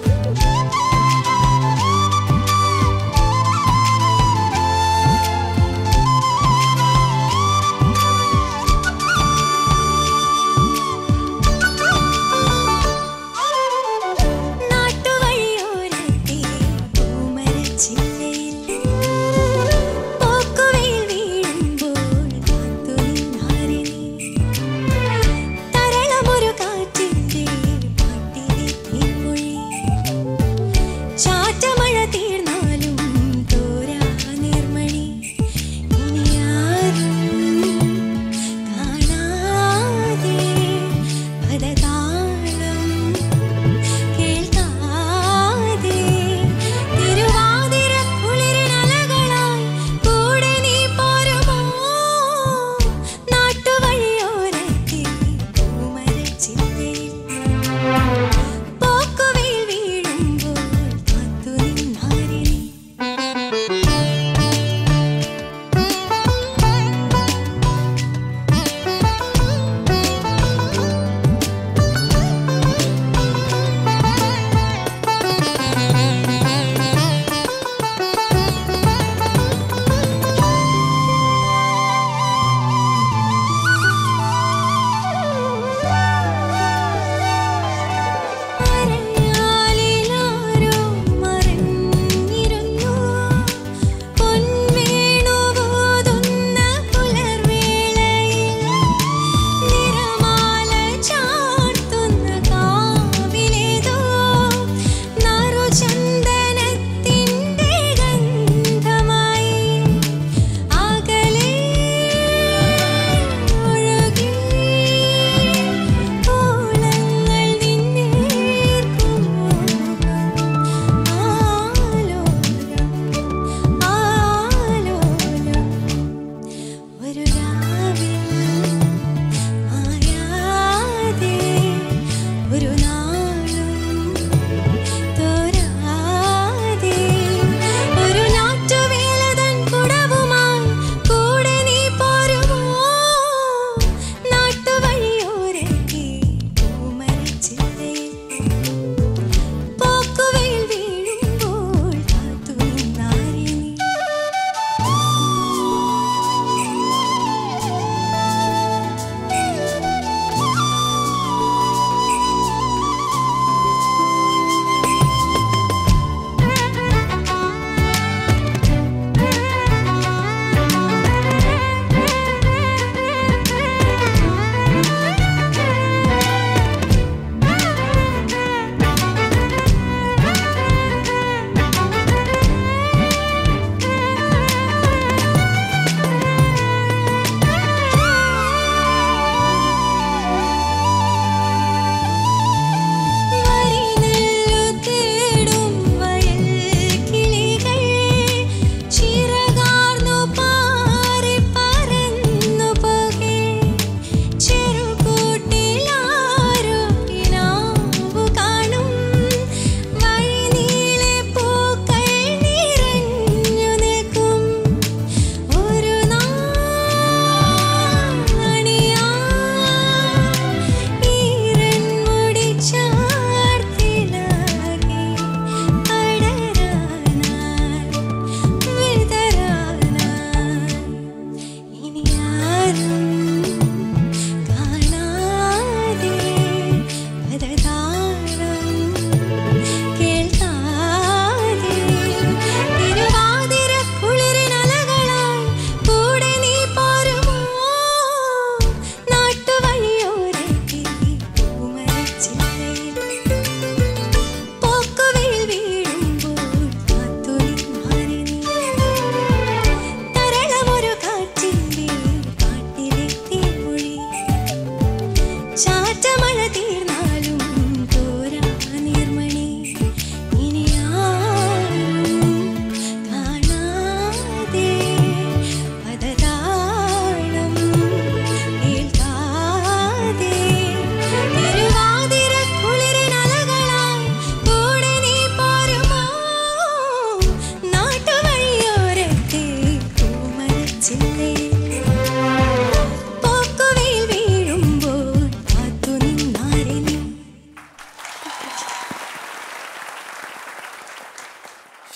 sa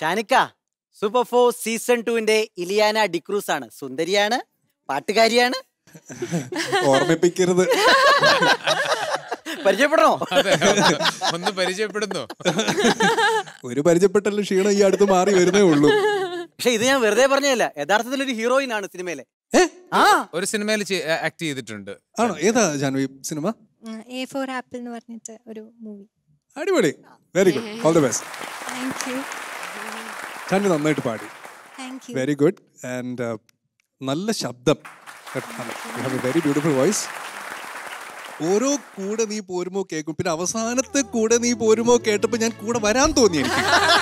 ഷാനിക്ക സൂപ്പർ ഫോർ സീസൺ ടുവിന്റെ ഇലിയാന ഡിക്രൂസ് ആണ് സുന്ദരിയാണ് പാട്ടുകാരിയാണ് ഓർമ്മിപ്പിക്കരുത് പരിചയപ്പെടണോ അതെ, ഒന്ന് പരിചയപ്പെടുന്നു ഒരു പരിചയപ്പെട്ടല്ല ക്ഷീണം ഈ അടുത്ത് മാറി വരുന്നേ ഉള്ളൂ പക്ഷെ ഇത് ഞാൻ വെറുതെ പറഞ്ഞതല്ല യഥാർത്ഥത്തിൽ ഒരു ഹീറോയിൻ ആണ് സിനിമയിലെ ആ ഒരു സിനിമയിൽ ആക്ട് ചെയ്തിട്ടുണ്ട് ആണോ ഏതാ Janvi cinema A for apple എന്ന് പറഞ്ഞിട്ട് ഒരു മൂവി അടിപൊളി very good all the best thank you Janvi നന്നായിട്ട് പാടി thank you very good and നല്ല ശബ്ദം have a very beautiful voice ഓരോ കൂടെ നീ പോരുമോ കേൾക്കും പിന്നെ അവസാനത്തെ കൂടെ നീ പോരുമോ കേട്ടപ്പോ ഞാൻ കൂടെ വരാൻ തോന്നി എനിക്ക്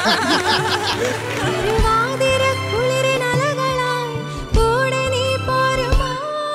തിരുവാതിരക്കുളിരിനലകളായി കൂടെ നീ പോരുമോ?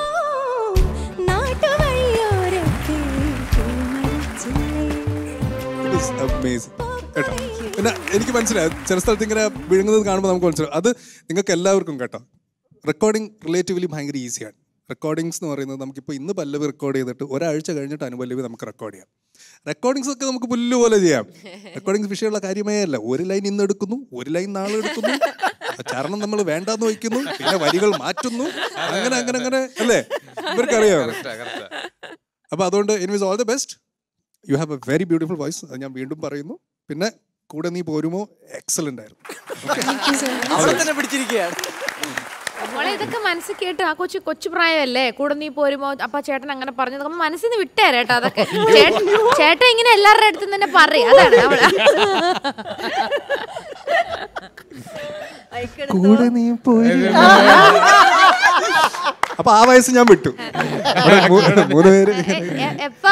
നാട്ടുവഴിയോരത്തിൽ പൂമരച്ചില്ലേ? അമേസിംഗ് കേട്ടോ പിന്നെ എനിക്ക് മനസ്സിലായി ചില സ്ഥലത്ത് ഇങ്ങനെ വിഴുങ്ങുന്നത് കാണുമ്പോൾ നമുക്ക് മനസ്സിലാവും അത് നിങ്ങൾക്ക് എല്ലാവർക്കും കേട്ടോ റെക്കോർഡിംഗ് റിലേറ്റീവ്ലി ഭയങ്കര ഈസിയാണ് റെക്കോർഡിങ്സ് എന്ന് പറയുന്നത് നമുക്കിപ്പോൾ ഇന്ന് പല്ലവി റെക്കോർഡ് ചെയ്തിട്ട് ഒരാഴ്ച കഴിഞ്ഞിട്ട് അനുപല്ലവി നമുക്ക് റെക്കോർഡ് ചെയ്യാം റെക്കോർഡിങ്സ് ഒക്കെ നമുക്ക് പുല്ല് പോലെ ചെയ്യാം റെക്കോർഡിങ്സ് വിഷയമുള്ള കാര്യമേ അല്ല ഒരു ലൈൻ ഇന്ന് എടുക്കുന്നു ഒരു ലൈൻ നാളെ എടുക്കുന്നു ചരണം നമ്മൾ വേണ്ടാന്ന് വയ്ക്കുന്നു പിന്നെ വരികൾ മാറ്റുന്നു അങ്ങനെ അങ്ങനെ അങ്ങനെ അല്ലേ ഇവർക്കറിയാം Correct ആ, correct ആ. അപ്പോൾ അതുകൊണ്ട് anyways all the best you have a very beautiful voice അത് ഞാൻ വീണ്ടും പറയുന്നു പിന്നെ കൂടെ നീ പോരുമോ എക്സലന്റ് ആയിരുന്നു അവിടെ തന്നെ പിടിച്ചിരിക്കുകയാണ് മോളെ ഇതൊക്കെ മനസ്സിൽ കേട്ട് ആ കൊച്ചു കൊച്ചു പ്രായമല്ലേ കൂടെ നീ പോരുമോ അപ്പൊ ചേട്ടൻ അങ്ങനെ പറഞ്ഞത് നമ്മൾ മനസ്സിൽ നിന്ന് വിട്ടേരേട്ടോ അതൊക്കെ ചേട്ടൻ ചേട്ടൻ ഇങ്ങനെ എല്ലാവരുടെ അടുത്തും തന്നെ പറയും അതാണ് അവള് കൂടെ നീ പോയി അപ്പൊ ആ വയസ്സ് ഞാൻ വിട്ടു ഇവിടെ മൂ- മൂന്ന് പേര് എ- എപ്പാ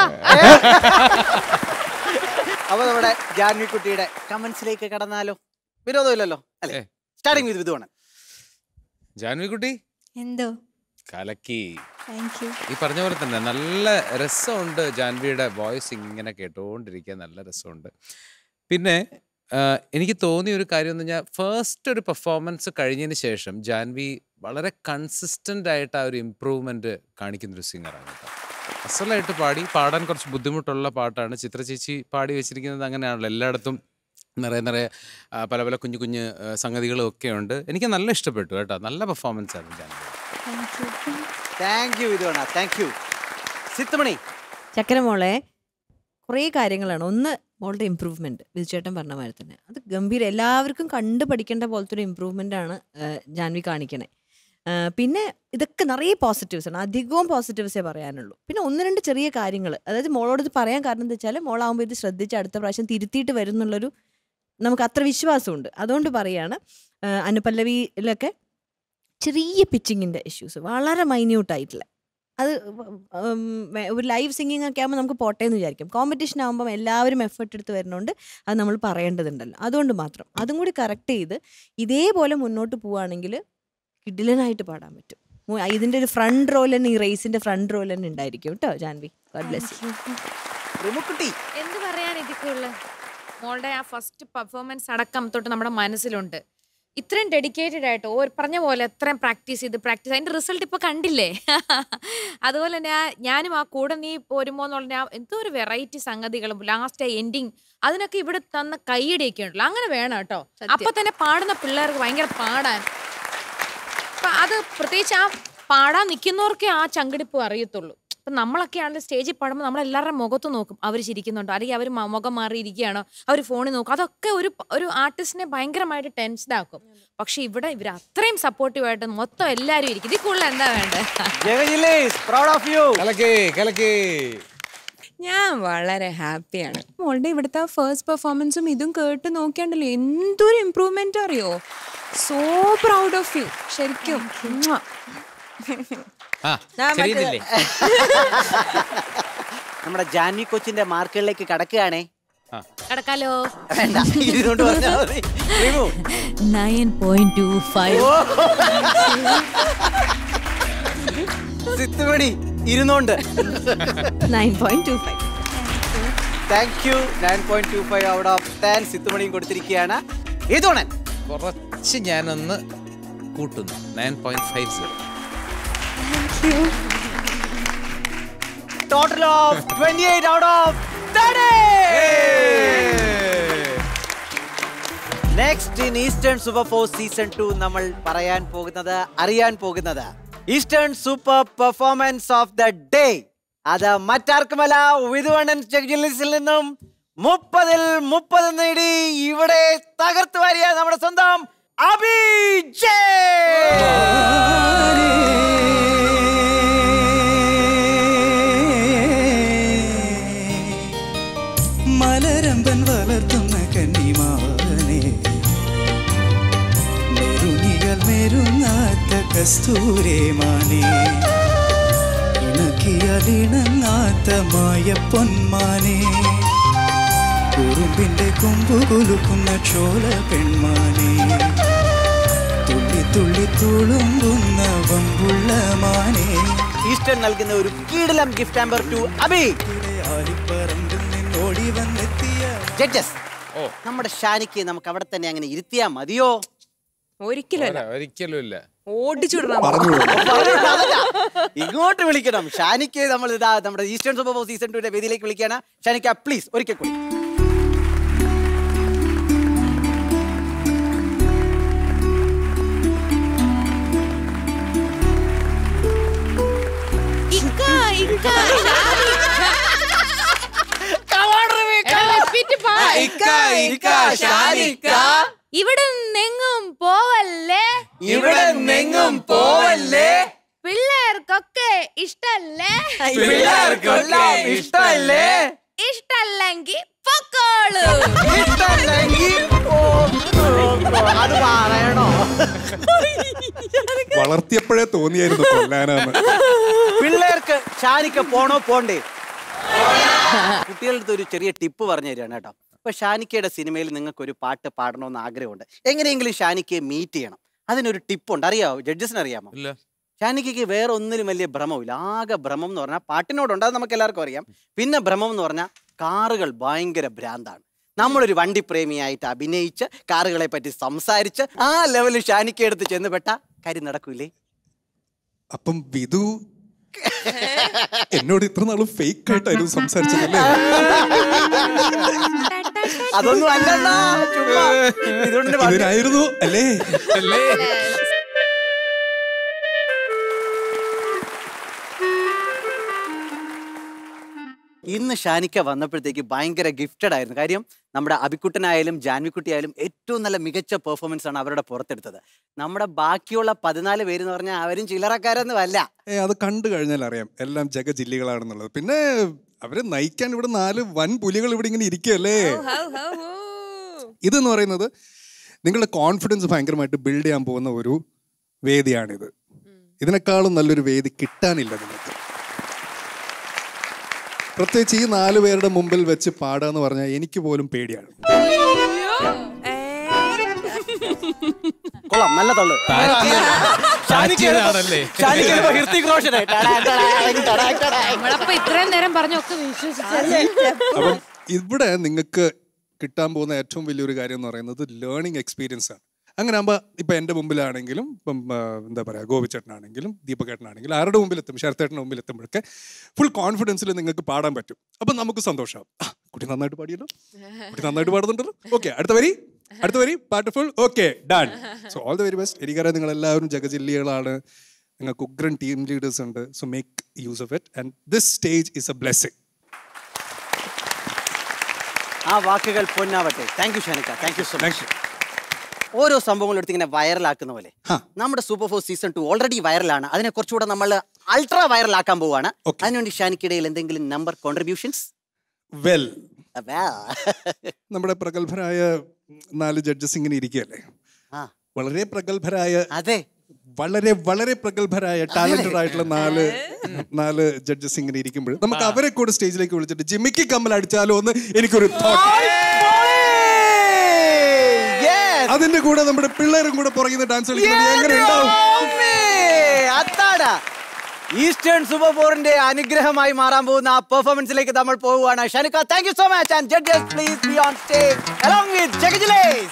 അപ്പൊ നമ്മുടെ ജാൻവിക്കുട്ടിയുടെ കമന്റ്സിലേക്ക് കടന്നാലോ വിരോധമില്ലല്ലോ അല്ലേ ഏ. സ്റ്റാർട്ടിങ് വിത്ത് വിധുവാണ് ജാൻവിക്കുട്ടി എന്തോ കലക്കി താങ്ക് യു ഈ പറഞ്ഞ പോലെ തന്നെ നല്ല രസമുണ്ട് ജാൻവിയുടെ വോയിസ് ഇങ്ങനെ കേട്ടുകൊണ്ടിരിക്കാൻ നല്ല രസമുണ്ട് പിന്നെ ആ, എനിക്ക് തോന്നിയ ഒരു കാര്യം എന്ന് പറഞ്ഞാൽ ഫസ്റ്റ് ഒരു പെർഫോമൻസ് കഴിഞ്ഞതിന് ശേഷം ജാൻവി വളരെ കൺസിസ്റ്റൻ്റ് ആയിട്ട് ആ ഒരു ഇമ്പ്രൂവ്മെൻറ്റ് കാണിക്കുന്നൊരു സിംഗറാണ് കേട്ടോ അസലായിട്ട് പാടി പാടാൻ കുറച്ച് ബുദ്ധിമുട്ടുള്ള പാട്ടാണ് ചിത്ര ചേച്ചി പാടി വെച്ചിരിക്കുന്നത് അങ്ങനെയാണല്ലോ എല്ലായിടത്തും നിറയെ നിറയെ ആ, പല പല കുഞ്ഞു കുഞ്ഞു ആ, സംഗതികളും ഒക്കെ ഉണ്ട് എനിക്ക് നല്ല ഇഷ്ടപ്പെട്ടു കേട്ടോ നല്ല പെർഫോമൻസ് ആയിരുന്നു Janvi thank you thank you വിധുവാണ് താങ്ക് യു സിത്തുമണി ചക്കര മോളെ കുറേ കാര്യങ്ങളാണ് ഒന്ന് മോളുടെ ഇമ്പ്രൂവ്മെന്റ് വിജുചേട്ടൻ പറഞ്ഞ മാതിരി തന്നെ അത് ഗംഭീര എല്ലാവർക്കും കണ്ടു പഠിക്കേണ്ട പോലത്തെ ഒരു ഇമ്പ്രൂവ്മെന്റ് ആണ് ആ, ജാൻവി കാണിക്കണേ ആ, പിന്നെ ഇതൊക്കെ നിറയെ പോസിറ്റീവ്സ് ആണ് അധികവും പോസിറ്റീവ്സേ പറയാനുള്ളൂ പിന്നെ ഒന്ന് രണ്ട് ചെറിയ കാര്യങ്ങൾ അതായത് മോളോട് ഇത് പറയാൻ കാരണം എന്താ വെച്ചാൽ മോളാകുമ്പോൾ ഇത് ശ്രദ്ധിച്ച് അടുത്ത പ്രാവശ്യം തിരുത്തിയിട്ട് വരും എന്നുള്ളൊരു നമുക്ക് അത്ര വിശ്വാസമുണ്ട് അതുകൊണ്ട് പറയാണ് ആ, അനുപല്ലവിയിലൊക്കെ ചെറിയ പിച്ചിങ്ങിൻ്റെ ഇഷ്യൂസ് വളരെ മൈന്യൂട്ടായിട്ടുള്ള അത് ഉം, വേ- ഒരു ലൈവ് സിംഗിങ് ഒക്കെ ആകുമ്പോൾ നമുക്ക് പോട്ടെ എന്ന് വിചാരിക്കും കോമ്പറ്റീഷൻ ആകുമ്പോൾ എല്ലാവരും എഫേർട്ട് എടുത്ത് വരുന്നതുകൊണ്ട് അത് നമ്മൾ പറയേണ്ടതുണ്ടല്ലോ അതുകൊണ്ട് മാത്രം അതും കൂടി കറക്റ്റ് ചെയ്ത് ഇതേപോലെ മുന്നോട്ട് പോവുകയാണെങ്കിൽ കിഡിലനായിട്ട് പാടാൻ പറ്റും മു- ഇതിന്റെ ഒരു ഫ്രണ്ട് റോൾ തന്നെ ഈ റേസിന്റെ ഫ്രണ്ട് റോൾ തന്നെ ഉണ്ടായിരിക്കും കേട്ടോ ജാൻവി ഗോഡ് ബ്ലെസ് യു റിമുക്കുട്ടി എന്ത് പറയാൻ ഇതൊക്കെയുള്ള മോളുടെ ആ ഫസ്റ്റ് പെർഫോമൻസ് അടക്കം തൊട്ട് നമ്മുടെ മനസ്സിലുണ്ട് ഇത്രയും ഡെഡിക്കേറ്റഡ് ആയിട്ട് ഓ പറഞ്ഞ പോലെ എത്രയും പ്രാക്ടീസ് ചെയ്ത് പ്രാക്ടീസ് അതിന്റെ റിസൾട്ട് ഇപ്പൊ കണ്ടില്ലേ അതുപോലെ തന്നെ ആ ഞാനും ആ കൂടെ നീ പോരുമോ എന്നുള്ള ആ എന്തോ ഒരു വെറൈറ്റി സംഗതികളും ലാസ്റ്റ് എൻഡിങ് അതിനൊക്കെ ഇവിടെ തന്ന കൈയടിയൊക്കെ ഉണ്ടല്ലോ അങ്ങനെ വേണം കേട്ടോ അപ്പൊ തന്നെ പാടുന്ന പിള്ളേർക്ക് ഭയങ്കര പാടാൻ അപ്പൊ അത് പ്രത്യേകിച്ച് ആ പാടാൻ നിൽക്കുന്നവർക്കേ ആ ചങ്കിടിപ്പ് അറിയത്തുള്ളൂ ഇപ്പൊ നമ്മളൊക്കെ ആണെങ്കിൽ സ്റ്റേജിൽ പാടുമ്പോൾ നമ്മൾ എല്ലാവരുടെ മുഖത്ത് നോക്കും അവർ ചിരിക്കുന്നുണ്ടോ അല്ലെങ്കിൽ അവർ മുഖം മാറിയിരിക്കുകയാണോ അവർ ഫോണിൽ നോക്കും അതൊക്കെ ഒരു ഒരു ആർട്ടിസ്റ്റിനെ ഭയങ്കരമായിട്ട് ടെൻസ്ഡ് ആക്കും പക്ഷെ ഇവിടെ ഇവർ അത്രയും സപ്പോർട്ടീവായിട്ട് മൊത്തം എല്ലാവരും ഇരിക്കും ഇതിൽ കൂടുതൽ എന്താ വേണ്ടത് ജയജിലേഷ് പ്രൗഡ് ഓഫ് യു കലക്കേ കലക്കേ ഞാൻ വളരെ ഹാപ്പിയാണ് മോളുടെ ഇവിടുത്തെ ഫസ്റ്റ് പെർഫോമൻസും ഇതും കേട്ട് നോക്കിയാണ്ടല്ലോ എന്തൊരു ഇമ്പ്രൂവ്മെന്റ് അറിയോ സോ പ്രൗഡ് ഓഫ് യു ശരിക്കും ഉമ്മുവ. ആ ശരിയെന്നില്ലേ നമ്മുടെ ജാൻവി കൊച്ചിന്റെ മാർക്കുകളിലേക്ക് കടക്കുകയാണേ കിടക്കാലോ വേണ്ട ഇരുന്നോണ്ട് പറഞ്ഞാൽ മതി Rimu nine point two five Sithumani ഇരുന്നോണ്ട് nine point two five thank you nine point two five out of ten സിത്തുമണിയും കൊടുത്തിരിക്കുകയാണ് ഏതോണൻ കുറച്ച് ഞാനൊന്ന് കൂട്ടുന്നു nine point five zero total of twenty eight out of next in Eastern super four season two നമ്മൾ പറയാൻ പോകുന്നത് അറിയാൻ പോകുന്നത് Eastern super performance of the day അത് മറ്റാർക്കുമല്ല വിധുവണ്ണൻ ജഗ്ജിലിസിൽ നിന്നും മുപ്പതിൽ മുപ്പത് നേടി ഇവിടെ തകർത്തു വാരിയ നമ്മുടെ സ്വന്തം അഭിജയ് മലരമ്പൻ വളർത്തുന്ന കന്നിമാവനെ മെരുനികൾ മെരുങ്ങാത്ത കസ്തൂരേ മാനേ ഇണക്കിയാൽ ഇണങ്ങാത്ത മായ പൊന്മാനേ കുറുമ്പിന്റെ കൊമ്പു കുലുക്കുന്ന ചോല പെൺമാനേ തുള്ളി തുള്ളി തുളുമ്പുന്ന വമ്പുള്ള മാനേ ഈസ്റ്റേൺ നൽകുന്ന ഒരു കീടിലം ഗിഫ്റ്റ് നമ്പർ ടു അഭി ആലിപ്പറമ്പിൽ നിന്നോടി വന്നെത്തിയ ജഡ്ജസ് നമ്മുടെ ഷാനിക്ക് നമുക്ക് അവിടെ തന്നെ അങ്ങനെ ഇരുത്തിയാ മതിയോ ഒരിക്കലും പോരാ, ഒരിക്കലും ഇല്ല ഓടിച്ചുവിടണം പറഞ്ഞോളൂ, അതല്ല. ഇങ്ങോട്ട് വിളിക്കണം ഷാനിക്ക് നമ്മൾ ഇതാ നമ്മുടെ ഈസ്റ്റേൺ സൂപ്പർ ബോൾ സീസൺ ടുവിന്റെ വേദിയിലേക്ക് വിളിക്കാണ് ഷാനിക്ക പ്ലീസ് ഒരിക്കൽ കൂടി ഇക്ക, ഇക്ക, ഷാനി, എടാ, repeat പാ. ഇവിടെ നിന്നെങ്ങും പോവല്ലേ ഇവിടെ നിന്നെങ്ങും പോവല്ലേ പിള്ളേർക്കൊക്കെ ഇഷ്ടല്ലേ പിള്ളേർക്കൊക്കെ ഇഷ്ടമല്ലേ ഇഷ്ടല്ലെങ്കിൽ പൊക്കോളൂ ഇഷ്ടമല്ലെങ്കിൽ അത് പറയണോ വളർത്തിയപ്പോഴേ തോന്നിയായിരുന്നു കൊല്ലാനാന്ന് പിള്ളേർക്ക് ഷാനിക്ക പോണോ പോണ്ടേ കുട്ടികളുടെ അടുത്ത് ഒരു ചെറിയ ടിപ്പ് പറഞ്ഞു തരികയാണ് കേട്ടോ ഇപ്പൊ ഷാനിക്കയുടെ സിനിമയിൽ നിങ്ങൾക്ക് ഒരു പാട്ട് പാടണമെന്ന് ആഗ്രഹമുണ്ട് എങ്ങനെയെങ്കിലും ഷാനിക്കയെ മീറ്റ് ചെയ്യണം അതിനൊരു ടിപ്പുണ്ട് അറിയാമോ ജഡ്ജസിന് അറിയാമോ ഇല്ല ഷാനിക്കയ്ക്ക് വേറെ ഒന്നിനും വലിയ ഭ്രമമില്ല ആകെ ഭ്രമം എന്ന് പറഞ്ഞാൽ പാട്ടിനോടുണ്ട് അത് നമുക്ക് എല്ലാവർക്കും അറിയാം പിന്നെ ഭ്രമം എന്ന് പറഞ്ഞാൽ കാറുകൾ ഭയങ്കര ഭ്രാന്താണ് നമ്മളൊരു വണ്ടി പ്രേമിയായിട്ട് അഭിനയിച്ച് കാറുകളെ പറ്റി സംസാരിച്ച് ആ ലെവലിൽ ഷാനിക്ക എടുത്ത് ചെന്നുപെട്ട കാര്യം നടക്കൂലേ അപ്പം വിധു എന്നോട് ഇത്ര നാളും ഫേക്ക് ആയിട്ടായിരുന്നു സംസാരിച്ചതല്ലേ അതൊന്നും അല്ലണ്ണാ, ചുമ്മാ. ഇതുകൊണ്ട് വന്ന് ഇതിനായിരുന്നു അല്ലേ അല്ലേ ഇന്ന് ഷാനിക്ക വന്നപ്പോഴത്തേക്ക് ഭയങ്കര ഗിഫ്റ്റഡ് ആയിരുന്നു കാര്യം നമ്മുടെ അബിക്കുട്ടനായാലും ജാൻവിക്കുട്ടിയായാലും ഏറ്റവും നല്ല മികച്ച പെർഫോമൻസ് ആണ് അവരുടെ പുറത്തെടുത്തത് നമ്മുടെ ബാക്കിയുള്ള പതിനാല് പേര് എന്ന് പറഞ്ഞാൽ അവരും ചില്ലറക്കാരൊന്നും അല്ല ഏ അത് കണ്ടു കഴിഞ്ഞാൽ അറിയാം എല്ലാം ജഗജില്ലികളാണെന്നുള്ളത് പിന്നെ അവരെ നയിക്കാൻ ഇവിടെ നാല് വൻ പുലികൾ ഇവിടെ ഇങ്ങനെ ഇരിക്കുകയല്ലേ ഇതെന്ന് പറയുന്നത് നിങ്ങളുടെ കോൺഫിഡൻസ് ഭയങ്കരമായിട്ട് ബിൽഡ് ചെയ്യാൻ പോകുന്ന ഒരു വേദിയാണിത് ഇതിനേക്കാളും നല്ലൊരു വേദി കിട്ടാനില്ല നിങ്ങൾക്ക് പ്രത്യേകിച്ച് ഈ നാല് പേരുടെ മുമ്പിൽ വെച്ച് പാടുക എന്ന് പറഞ്ഞാൽ എനിക്ക് പോലും പേടിയാണ് കൊള്ളാം നല്ല തള്ളു താറ്റിയതാണല്ലേ ഷാനിക്ക ഇപ്പൊ ഹൃത്തിക് റോഷനെ. ടടാ, ടടാ, ടടാ, ടടാ. നമ്മളപ്പോ ഇത്രയും നേരം പറഞ്ഞൊക്കെ വിശ്വസിച്ചല്ലേ അപ്പം ഇവിടെ നിങ്ങൾക്ക് കിട്ടാൻ പോകുന്ന ഏറ്റവും വലിയൊരു കാര്യം എന്ന് പറയുന്നത് ലേണിംഗ് എക്സ്പീരിയൻസ് ആണ് അങ്ങനെ ആകുമ്പോൾ ഇപ്പം എൻ്റെ മുമ്പിലാണെങ്കിലും ഇപ്പം ആ, എന്താ പറയുക ഗോപിച്ചേട്ടനാണെങ്കിലും ദീപകേട്ടനാണെങ്കിലും ആരുടെ മുമ്പിലെത്തും ശരത്തേട്ടൻ്റെ മുമ്പിൽ എത്തുമ്പോഴൊക്കെ ഫുൾ കോൺഫിഡൻസിൽ നിങ്ങൾക്ക് പാടാൻ പറ്റും അപ്പം നമുക്ക് സന്തോഷമാവും ആ, കുട്ടി നന്നായിട്ട് പാടിയല്ലോ കുട്ടി നന്നായിട്ട് പാടുന്നുണ്ടല്ലോ ഓക്കെ അടുത്ത വരി അടുത്ത വരി പാട്ട് full okay done so all the very best എനിക്കറിയാം നിങ്ങൾ എല്ലാവരും ജഗജില്ലികളാണ് നിങ്ങൾക്ക് ഉഗ്രൻ ടീം ലീഡേഴ്സ് ഉണ്ട് so make use of it and this stage is a blessing ആ വാക്കുകൾ പൊന്നാവട്ടെ താങ്ക് യു ഷാനിക്ക thank you so thank much you ഓരോ സംഭവങ്ങളും എടുത്ത് ഇങ്ങനെ വൈറലാക്കുന്ന പോലെ ഹാ. നമ്മുടെ super four season two already വൈറലാണ് അതിനെ കുറച്ചുകൂടെ നമ്മൾ അൾട്രാ വൈറലാക്കാൻ പോവാണ് Okay. അതിനുവേണ്ടി ഷാനിക്കിടയിൽ എന്തെങ്കിലും നമ്പർ കോൺട്രിബ്യൂഷൻസ് വെൽ നമ്മുടെ പ്രഗത്ഭരായ നാല് ജഡ്ജസ് ഇങ്ങനെ ഇരിക്കുകയല്ലേ ആ വളരെ പ്രഗത്ഭരായ അതെ വളരെ വളരെ പ്രഗത്ഭരായ ടാലന്റഡ് ആയിട്ടുള്ള നാല് നാല് ജഡ്ജസ് ഇങ്ങനെ ഇരിക്കുമ്പോൾ നമുക്ക് അവരെ കൂടെ സ്റ്റേജിലേക്ക് വിളിച്ചിട്ട് ജിമ്മിക്ക് കമ്മൽ അടിച്ചാലോ എന്ന് എനിക്കൊരു thought. Yes! അതിന്റെ കൂടെ നമ്മുടെ പിള്ളേരും കൂടെ പുറകിൽ ഡാൻസ് കളിക്കുന്നത് എങ്ങനെ ഉണ്ടാവും അത്താടാ ഈസ്റ്റേൺ സൂപ്പർ ഫോറിന്റെ അനുഗ്രഹമായി മാറാൻ പോകുന്ന ആ പെർഫോമൻസിലേക്ക് നമ്മൾ പോവുകയാണ് ഷാനിക്ക thank you so much and judges please be on stage along with ജഗജിലേസ്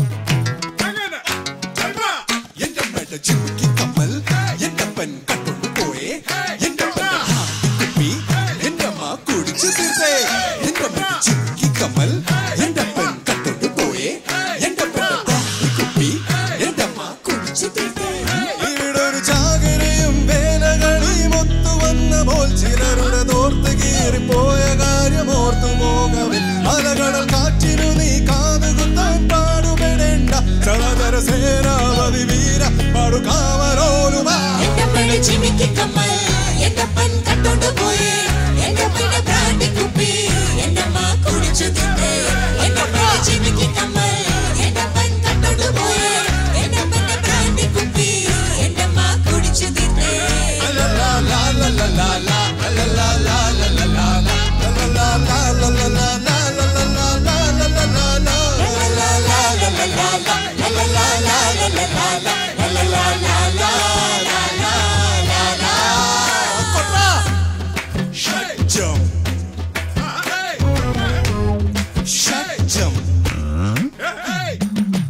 എന്റെ മേട ജിമ്മിക്ക് കമ്മൽ എന്റെ പെൺ കട്ടുള്ളു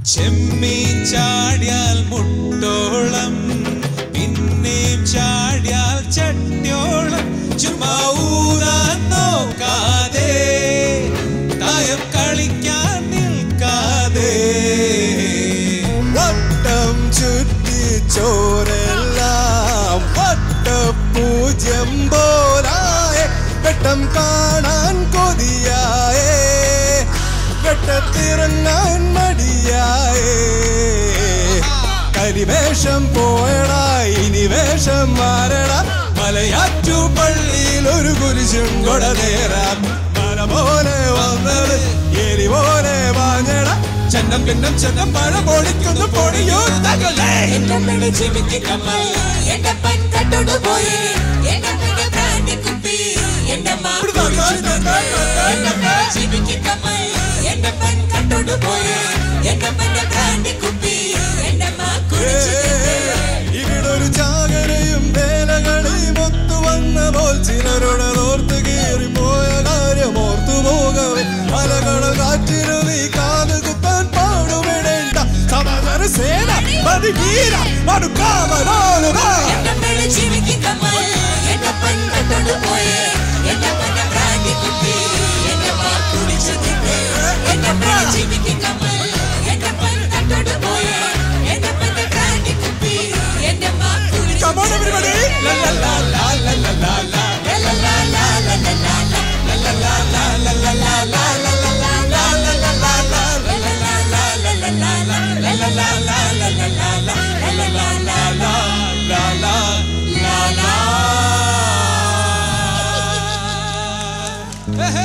ചെമ്മീൻ ചാടിയാൽ മുട്ടോളം പിന്നെയും ചാടിയാൽ ചട്ടിയോളം ചുമ്മാ ഊരാൻ നോക്കാതെ തായം കളിക്കാൻ നിൽക്കാതെ വട്ടം ചുറ്റി ചോരെല്ലാം വട്ടപൂജ്യം പോലായ വെട്ടം കാണാൻ കൊതിയായേ വെട്ടത്തിറങ്ങാൻ മടിയായേ കരിവേഷം പോയടാ ഇനി വേഷം മാറടാ മലയാറ്റു പള്ളിയിൽ ഒരു കുരിശും കൊട നേരാം മല പോലെ വന്നത് എലി പോലെ വാഞ്ഞട ചെന്നം പിന്നം ചെന്നം മഴ പൊടിക്കുന്നു പൊടിയോ തകളേ ഇവിടൊരു ചാകരയും വേലകളിയും ഒത്തു വന്ന പോൽ ചിലരുടെ ഓർത്ത് കീറി പോയ കാര്യം ഓർത്തു പോകവേ മലകള കാറ്റിനു നീ കാത് കുത്താൻ പാടുവിടേണ്ട സമാധാന സേന മതിവീര മടുക്കാമലോലുക Come on everybody! La la la la la la la la. La la la la la la la la. La la la la la la la la. La la la la la la la la la. La la la la la la la la. La la la la la la la la. La la la la la la la la la.